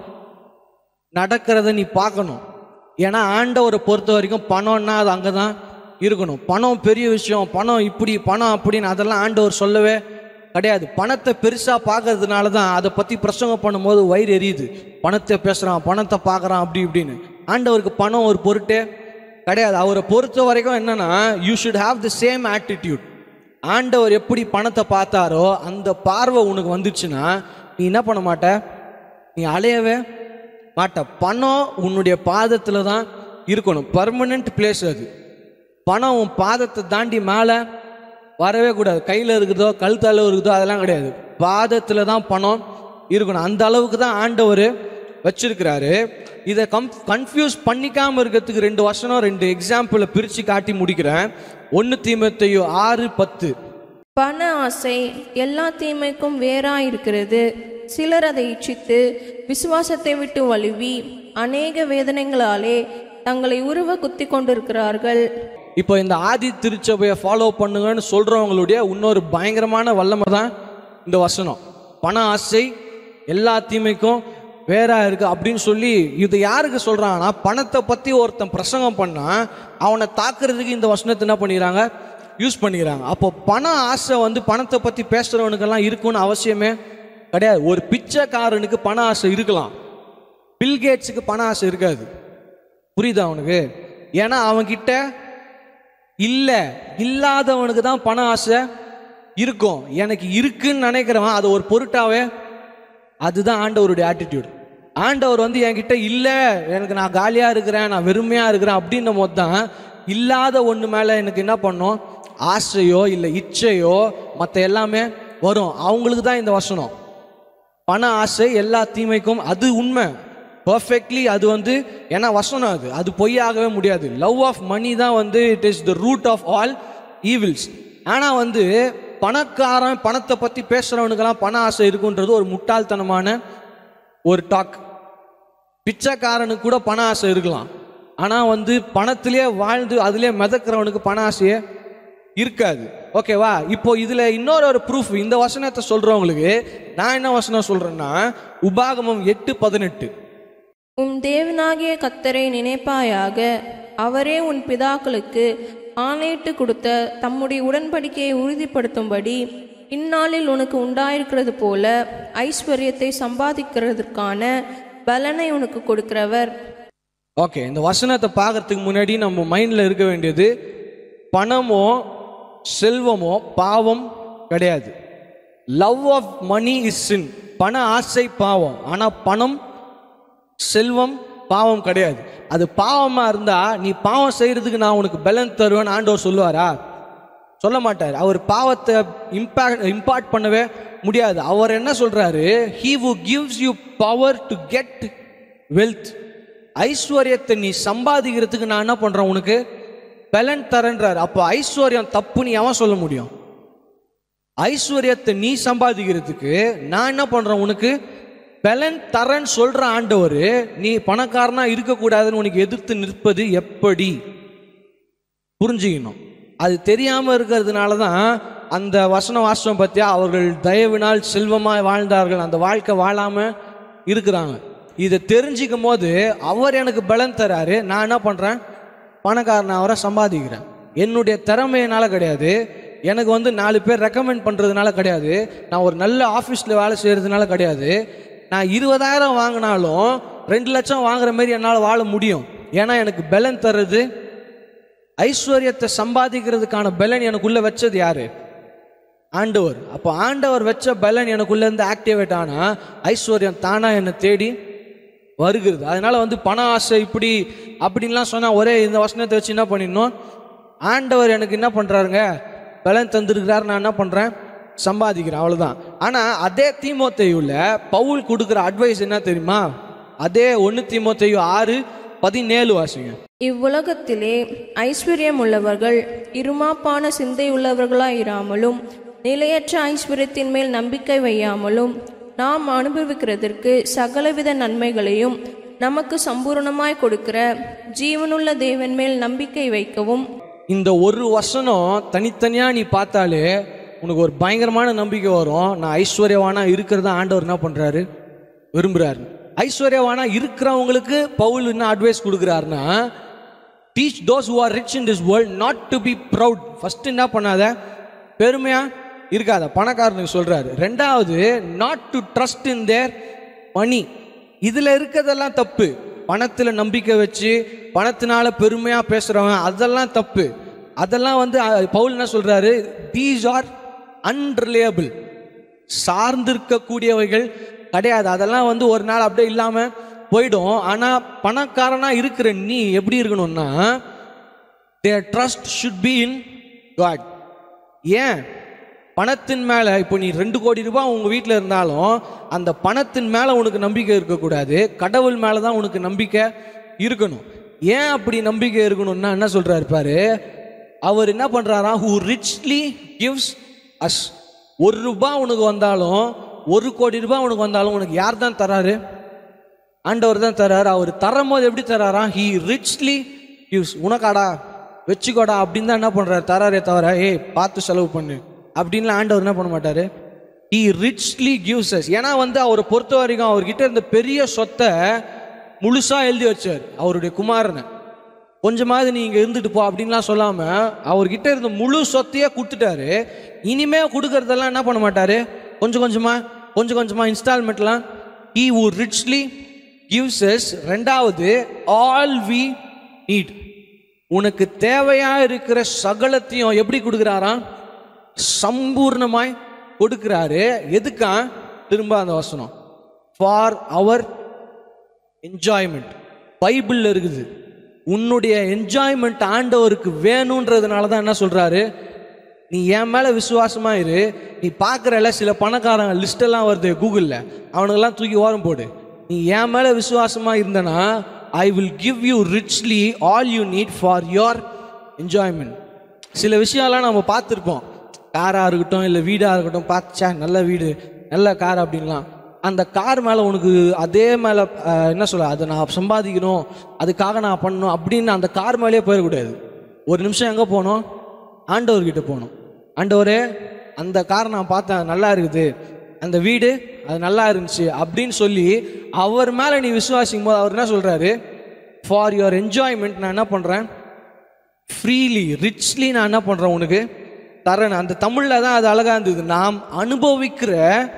நடக்கிறத நீ பார்க்கணும் ஏன்னா ஆண்டவரை பொறுத்த வரைக்கும் பணம்னா அது அங்கே தான் இருக்கணும் பணம் பெரிய விஷயம் பணம் இப்படி பணம் அப்படின்னு அதெல்லாம் ஆண்டவர் சொல்லவே கிடையாது பணத்தை பெருசாக பார்க்கறதுனால தான் அதை பற்றி பிரசங்கம் பண்ணும்போது வயிறு எரியுது பணத்தை பேசுகிறான் பணத்தை பார்க்குறான் அப்படி இப்படின்னு ஆண்டவருக்கு பணம் ஒரு பொருட்டே கிடையாது அவரை பொறுத்த வரைக்கும் என்னன்னா you should have the same attitude ஆண்டவர் எப்படி பணத்தை பார்த்தாரோ அந்த பார்வை உனக்கு வந்துச்சுன்னா நீ என்ன பண்ண மாட்ட நீ அலையவே மாட்ட பணம் உன்னுடைய பாதத்தில் தான் இருக்கணும் பர்மனெண்ட் பிளேஸ் அது பணம் உன் பாதத்தை தாண்டி மேலே வரவே கூடாது கையில் இருக்குதோ கழுத்தால இருக்குதோ அதெல்லாம் கிடையாது பாதத்தில் தான் பணம் இருக்கணும் அந்த அளவுக்கு தான் ஆண்டவர் வச்சிருக்கிறாரு இதை கம் கன்ஃபியூஸ் பண்ணிக்காம இருக்கிறதுக்கு ரெண்டு வருஷம் ரெண்டு எக்ஸாம்பிளை பிரித்து காட்டி முடிக்கிறேன் ஒன்று தீமத்தையோ ஆறு பத்து பண ஆசை எல்லா தீமைக்கும் வேறாயிருக்கிறது சிலர் அதை இச்சித்து விசுவாசத்தை விட்டு வழுவி அநேக வேதனைகளாலே தங்களை உருவ குத்தி கொண்டிருக்கிறார்கள் இப்போ இந்த ஆதி திருச்சபையை ஃபாலோ பண்ணுங்கன்னு சொல்றவங்களுடைய இன்னொரு பயங்கரமான வல்லமை தான் இந்த வசனம் பண ஆசை எல்லா தீமைக்கும் வேறா இருக்கு அப்படின்னு சொல்லி இது யாருக்கு சொல்றாங்கன்னா பணத்தை பத்தி ஒருத்தன் பிரசங்கம் பண்ணா அவனை தாக்குறதுக்கு இந்த வசனத்தை என்ன பண்ணிக்கிறாங்க யூஸ் பண்ணிக்கிறாங்க அப்போ பண ஆசை வந்து பணத்தை பத்தி பேசுறவனுக்கெல்லாம் இருக்குன்னு அவசியமே கிடையாது ஒரு பிச்சைக்காரனுக்கு பண ஆசை இருக்கலாம் பில்கேட்ஸுக்கு பண ஆசை இருக்காது புரியுதா அவனுக்கு ஏன்னா அவன்கிட்ட இல்லை இல்லாதவனுக்கு தான் பண ஆசை இருக்கும் எனக்கு இருக்குன்னு நினைக்கிறவன் அது ஒரு பொருட்டாவே அதுதான் ஆண்டவருடைய ஆட்டிடியூட் ஆண்டவர் வந்து என்கிட்ட இல்லை எனக்கு நான் காலியாக இருக்கிறேன் நான் வெறுமையாக இருக்கிறேன் அப்படின்னும் போது தான் இல்லாத ஒன்று மேலே எனக்கு என்ன பண்ணும் ஆசையோ இல்லை இச்சையோ மற்ற எல்லாமே வரும் அவங்களுக்கு தான் இந்த வசனம் பண ஆசை எல்லா தீமைக்கும் அது உண்மை பர்ஃபெக்ட்லி அது வந்து ஏன்னா வசனம் அது அது பொய்யாகவே முடியாது லவ் ஆஃப் மணி தான் வந்து it is the root of all evils ஆனால் வந்து பணக்காரன் பணத்தை பற்றி பேசுகிறவனுக்கெல்லாம் பண ஆசை இருக்குன்றது ஒரு முட்டாள்தனமான ஒரு டாக் பிச்சைக்காரனுக்கு கூட பண ஆசை இருக்கலாம் ஆனால் வந்து பணத்திலே வாழ்ந்து அதிலே மிதக்கிறவனுக்கு பண ஆசையே இருக்காது ஓகேவா இப்போ இதில் இன்னொரு ஒரு ப்ரூஃப் இந்த வசனத்தை சொல்கிறவங்களுக்கு நான் என்ன வசனம் சொல்கிறேன்னா உபாகமம் எட்டு பதினெட்டு உன் தேவனாகிய கத்தரை நினைப்பாயாக அவரே உன் பிதாக்களுக்கு ஆணையிட்டு கொடுத்த தம்முடைய உடன்படிக்கையை உறுதிப்படுத்தும்படி இந்நாளில் உனக்கு உண்டாயிருக்கிறது போல ஐஸ்வர்யத்தை சம்பாதிக்கிறதற்கான பலனை உனக்கு கொடுக்கிறவர் ஓகே இந்த வசனத்தை பார்க்கறதுக்கு முன்னாடி நம்ம மைண்டில் இருக்க வேண்டியது பணமோ செல்வமோ பாவம் கிடையாது love of money is sin பண ஆசை பாவம் ஆனால் பணம் செல்வம் பாவம் கிடையாது அது பாவமா இருந்தா நீ பாவம் செய்யறதுக்கு நான் உனக்கு பலன் தருவேன்னு ஆண்டவர் சொல்லுவாரா சொல்ல மாட்டார் அவர் பாவத்தை இம்பாக்ட் இம்பார்ட் பண்ணவே முடியாது அவர் என்ன சொல்றாரு he who gives you power to get wealth ஐஸ்வர்யத்தை நீ சம்பாதிக்கிறதுக்கு நான் என்ன பண்றேன் உனக்கு பலன் தரேன்றார் அப்போ ஐஸ்வர்யம் தப்புன்னு எவன் சொல்ல முடியும் ஐஸ்வர்யத்தை நீ சம்பாதிக்கிறதுக்கு நான் என்ன பண்றேன் உனக்கு பலன் தரேன்னு சொல்ற ஆண்டவர் நீ பணக்காரனா இருக்கக்கூடாதுன்னு உனக்கு எதிர்த்து நிற்பது எப்படி புரிஞ்சுக்கணும் அது தெரியாம இருக்கிறதுனால தான் அந்த வசன வாசனம் பத்தியா அவர்கள் தயவினால் செல்வமாய் வாழ்ந்தார்கள் அந்த வாழ்க்கை வாழாம இருக்கிறாங்க இதை தெரிஞ்சுக்கும் போது அவர் எனக்கு பலன் தராரு நான் என்ன பண்றேன் பணக்காரன் அவரை சம்பாதிக்கிறேன் என்னுடைய திறமையினால கிடையாது எனக்கு வந்து நாலு பேர் ரெக்கமெண்ட் பண்ணுறதுனால கிடையாது நான் ஒரு நல்ல ஆஃபீஸில் வேலை செய்கிறதுனால கிடையாது நான் இருபதாயிரம் வாங்கினாலும் ரெண்டு லட்சம் வாங்குற மாதிரி என்னால் வாழ முடியும் ஏன்னா எனக்கு பலன் தர்றது ஐஸ்வர்யத்தை சம்பாதிக்கிறதுக்கான பலன் எனக்குள்ள வச்சது யாரு ஆண்டவர் அப்போ ஆண்டவர் வச்ச பலன் எனக்குள்ள இருந்து ஆக்டிவேட் ஆனா ஐஸ்வர்யம் தானா என்னை தேடி வருகிறது அதனால வந்து பண ஆசை இப்படி அப்படின்லாம் சொன்னா ஒரே இந்த வசனத்தை வச்சு என்ன பண்ணிடணும் ஆண்டவர் எனக்கு என்ன பண்றாருங்க பலன் தந்திருக்கிறார் நான் என்ன பண்றேன் சம்பாதிக்கிறேன் அவ்வளவுதான் ஆனா அதே தீமோத்தேயுல பவுல் கொடுக்குற அட்வைஸ் என்ன தெரியுமா அதே ஒன்று தீமோத்தேயு ஆறு பதினேழு வாசிங்க இவ்வுலகத்திலே ஐஸ்வர்யம் உள்ளவர்கள் இருமாப்பான சிந்தை உள்ளவர்களாயிராமலும் நிலையற்ற ஐஸ்வர்யத்தின் மேல் நம்பிக்கை வையாமலும் நாம் அனுபவிக்கிறதற்கு சகலவித நன்மைகளையும் நமக்கு சம்பூரணமாய் கொடுக்கிற ஜீவனுள்ள தேவன் மேல் நம்பிக்கை வைக்கவும் இந்த ஒரு வசனம் தனித்தனியா நீ பார்த்தாலே உனக்கு ஒரு பயங்கரமான நம்பிக்கை வரும் நான் ஐஸ்வர்யவானா இருக்கிறத ஆண்டவர் என்ன பண்றாரு விரும்புறாரு ஐஸ்வர்யவானா இருக்கிறவங்களுக்கு பவுல் என்ன அட்வைஸ் கொடுக்குறாருன்னா teach those who are rich in this world not to be proud first என்ன பண்ணாத பெருமையா இருக்காத பணக்காரனுக்கு சொல்றாரு ரெண்டாவது not to trust in their money இதுல இருக்கிறதெல்லாம் தப்பு பணத்துல நம்பிக்கை வச்சு பணத்தினால பெருமையா பேசுறவன் அதெல்லாம் தப்பு அதெல்லாம் வந்து அஹ், பவுல் என்ன சொல்றாரு தீஸ் ஆர் அன்ரிலேபிள் சார்ந்திருக்கக்கூடியவைகள் கிடையாது அதெல்லாம் வந்து ஒரு நாள் அப்படியே இல்லாம போயிடும் ஆனா பணக்காரனா இருக்கிற நீ எப்படி இருக்கணும்னா their trust should be in God ஏன் பணத்தின் மேலே இப்போ நீ ரெண்டு கோடி ரூபாய் உங்கள் வீட்டில் இருந்தாலும் அந்த பணத்தின் மேலே உனக்கு நம்பிக்கை இருக்கக்கூடாது கடவுள் மேலே தான் உனக்கு நம்பிக்கை இருக்கணும் ஏன் அப்படி நம்பிக்கை இருக்கணும்னா என்ன சொல்றாரு பாரு அவர் என்ன பண்ணுறாராம் ஹூ ரிச்லி கிவ்ஸ் அஸ் ஒரு ரூபாய் உனக்கு வந்தாலும் ஒரு கோடி ரூபாய் உனக்கு வந்தாலும் உனக்கு யார் தான் தராரு ஆண்டவர் தான் தராரு அவர் தரும்போது எப்படி தராராம் ஹி ரிச்லி யூஸ் உனக்காடா வச்சுக்கோடா அப்படின்னு தான் என்ன பண்றாரு தராரே தவிர ஏய் பார்த்து செலவு பண்ணு அப்படின்லாம் ஆண்டவர் என்ன பண்ண மாட்டாரு ஹி ரிச்லி கிவ்ஸ் us ஏன்னா வந்து அவரை பொறுத்த வரைக்கும் அவர்கிட்ட இருந்த பெரிய சொத்தை முழுசா எழுதி வச்சார் அவருடைய குமாரனை கொஞ்சமாவது நீ இங்க இருந்துட்டு போ அப்படின்லாம் சொல்லாம அவர்கிட்ட இருந்த முழு சொத்தையே கொடுத்துட்டாரு இனிமே கொடுக்கறதெல்லாம் என்ன பண்ண மாட்டாரு கொஞ்சம் கொஞ்சமா கொஞ்சம் கொஞ்சமா இன்ஸ்டால்மெண்ட்லாம் he who richly gives us ரெண்டாவது ஆல் வி நீட் உனக்கு தேவையா இருக்கிற சகலத்தையும் எப்படி கொடுக்குறாராம் சம்பூர்ணமாய் கொடுக்கிறாரு எதுக்கா திரும்ப அந்த வசனம் ஃபார் அவர் என்ஜாய்மெண்ட் பைபிளில் இருக்குது உன்னுடைய என்ஜாய்மெண்ட் ஆண்டவருக்கு வேணுன்றதுனால தான் என்ன சொல்றாரு நீ என் மேல விசுவாசமா இரு நீ பார்க்குறல சில பணக்காரங்க லிஸ்ட் எல்லாம் வருது கூகுளில் அவனுக்கெல்லாம் தூக்கி ஓரம் போடு நீ என் மேல விசுவாசமா இருந்தனா I will give you richly all you need for your enjoyment சில விஷயம்லாம் நம்ம பார்த்துருப்போம் காராக இருக்கட்டும் இல்லை வீடாக இருக்கட்டும் பார்த்துச்சா நல்ல வீடு நல்ல கார் அப்படின்லாம் அந்த கார் மேலே உனக்கு அதே மேலே என்ன சொல்ல அதை நான் சம்பாதிக்கணும் அதுக்காக நான் பண்ணணும் அப்படின்னு அந்த கார் மேலேயே போயிடக்கூடாது ஒரு நிமிஷம் எங்கே போகணும் ஆண்டவர்கிட்ட போகணும் ஆண்டவரே அந்த கார் நான் பார்த்தேன் நல்லா இருக்குது அந்த வீடு அது நல்லா இருந்துச்சு அப்படின்னு சொல்லி அவர் மேலே நீ விசுவாசிக்கும் போது அவர் என்ன சொல்கிறாரு ஃபார் யுவர் என்ஜாய்மெண்ட் நான் என்ன பண்ணுறேன் ஃப்ரீலி ரிச்லி நான் என்ன பண்ணுறேன் உனக்கு தரேன் அந்த தமிழில் தான் அது அழகாக இருந்தது நாம் அனுபவிக்கிற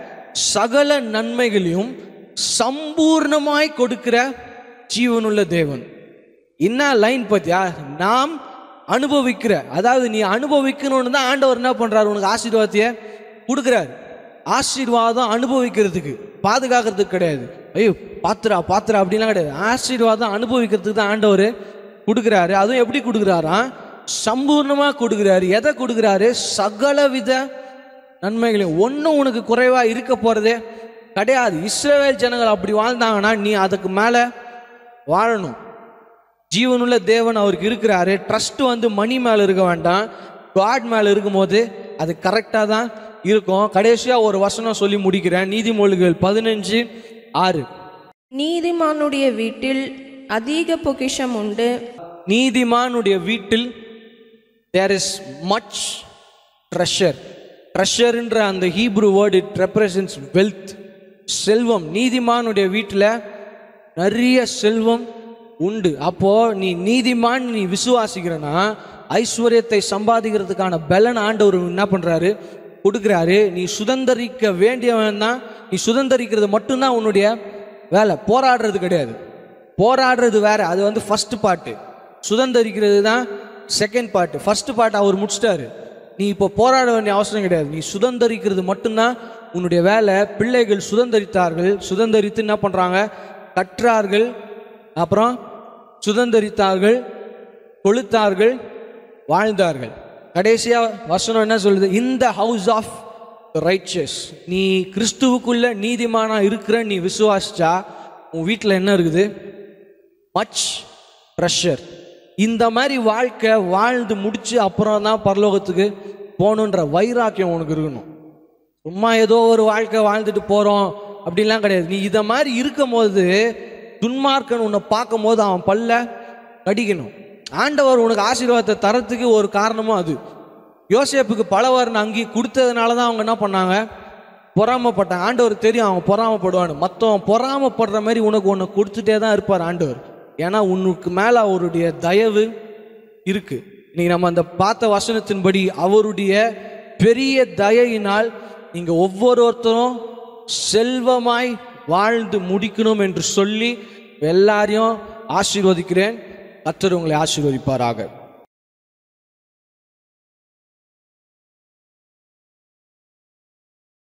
சகல நன்மைகளையும் சம்பூர்ணமாய் கொடுக்கிற ஜீவனுள்ள தேவன் என்ன லைன் பத்தியா நாம் அனுபவிக்கிற அதாவது நீ அனுபவிக்கணும்னு தான் ஆண்டவர் என்ன பண்றாரு உனக்கு ஆசீர்வாதத்தையே கொடுக்குறாரு ஆசீர்வாதம் அனுபவிக்கிறதுக்கு பாதுகாக்கிறதுக்கு கிடையாது ஐயோ பாத்துரா பாத்துரா அப்படிலாம் கிடையாது ஆசீர்வாதம் அனுபவிக்கிறதுக்கு தான் ஆண்டவர் கொடுக்குறாரு அதுவும் எப்படி கொடுக்குறாராம் சம்பூர்ணமா கொடுக்குறாரு எதை கொடுக்குறாரு சகலவித நன்மைகளையும் ஒன்றும் உனக்கு குறைவா இருக்க போறதே கிடையாது இஸ்ரவேல் ஜனங்கள் அப்படி வாழ்ந்தாங்கன்னா நீ அதுக்கு மேலே வாழணும் ஜீவனுள்ள தேவன் அவருக்கு இருக்கிறாரு ட்ரஸ்ட் வந்து மணி மேலே இருக்க வேண்டாம் காட் மேலே இருக்கும்போது அது கரெக்டாக தான் இருக்கும் கடைசியாக ஒரு வசனம் சொல்லி முடிக்கிறேன் நீதிமொழிகள் பதினஞ்சு ஆறு நீதிமானுடைய வீட்டில் அதிக பொக்கிஷம் உண்டு நீதிமானுடைய வீட்டில் தேர் இஸ் மச் ட்ரெஷர் ட்ரெஷர்ன்ற அந்த Hebrew word it represents wealth செல்வம் நீதிமானுடைய வீட்டில் நிறைய செல்வம் உண்டு அப்போ நீ நீதிமான் நீ விசுவாசிக்கிறனா ஐஸ்வர்யத்தை சம்பாதிக்கிறதுக்கான பலன் ஆண்டவர் என்ன பண்றாரு கொடுக்குறாரு நீ சுதந்தரிக்க வேண்டியவன் தான் நீ சுதந்தரிக்கிறது மட்டும்தான் உன்னுடைய வேலை போராடுறது கிடையாது போராடுறது வேற அது வந்து ஃபர்ஸ்ட் பார்ட்டு சுதந்தரிக்கிறது தான் செகண்ட் பார்ட் ஃபர்ஸ்ட் பார்ட் அவர் முடிச்சிட்டாரு நீ இப்போ போராட வேண்டிய அவசரம் கிடையாது நீ சுதந்தரிக்கிறது மட்டும்தான் உன்னுடைய வேலை பிள்ளைகள் சுதந்தரித்தார்கள் சுதந்தரித்து என்ன பண்ணுறாங்க கற்றார்கள் அப்புறம் சுதந்தரித்தார்கள் கொளுத்தார்கள் வாழ்ந்தார்கள் கடைசியா வசனம் என்ன சொல்லுது இந்த ஹவுஸ் ஆஃப் ரைச்சஸ் நீ கிறிஸ்துவுக்குள்ள நீதிமானா இருக்கிற நீ விசுவாசிச்சா உன் வீட்டில் என்ன இருக்குது மச் ப்ரெஷர் இந்த மாதிரி வாழ்க்கை வாழ்ந்து முடிச்சு அப்புறம் தான் பரலோகத்துக்கு போகணுன்ற வைராக்கியம் உனக்கு இருக்கணும் சும்மா ஏதோ ஒரு வாழ்க்கை வாழ்ந்துட்டு போகிறோம் அப்படிலாம் கிடையாது நீ இதை மாதிரி இருக்கும்போது துன்மார்க்கன் உன்னை பார்க்கும்போது அவன் பல்ல கடிக்கணும் ஆண்டவர் உனக்கு ஆசீர்வாதத்தை தரத்துக்கு ஒரு காரணமும் அது யோசேப்புக்கு பலவரன் அங்கி கொடுத்ததுனால தான் அவங்க என்ன பண்ணாங்க பொறாமப்பட்டாங்க ஆண்டவர் தெரியும் அவங்க பொறாமப்படுவான்னு மற்றவன் பொறாமப்படுற மாதிரி உனக்கு ஒன்று கொடுத்துட்டே தான் இருப்பார் ஆண்டவர் ஏன்னா உனக்கு மேலே அவருடைய தயவு இருக்கு இன்னைக்கு நம்ம அந்த பார்த்த வசனத்தின்படி அவருடைய பெரிய தயையினால் நீங்க ஒவ்வொருத்தரும் செல்வமாய் வாழ்ந்து முடிக்கணும் என்று சொல்லி எல்லாரையும் ஆசீர்வதிக்கிறேன் கர்த்தர் உங்களை ஆசீர்வதிப்பாராக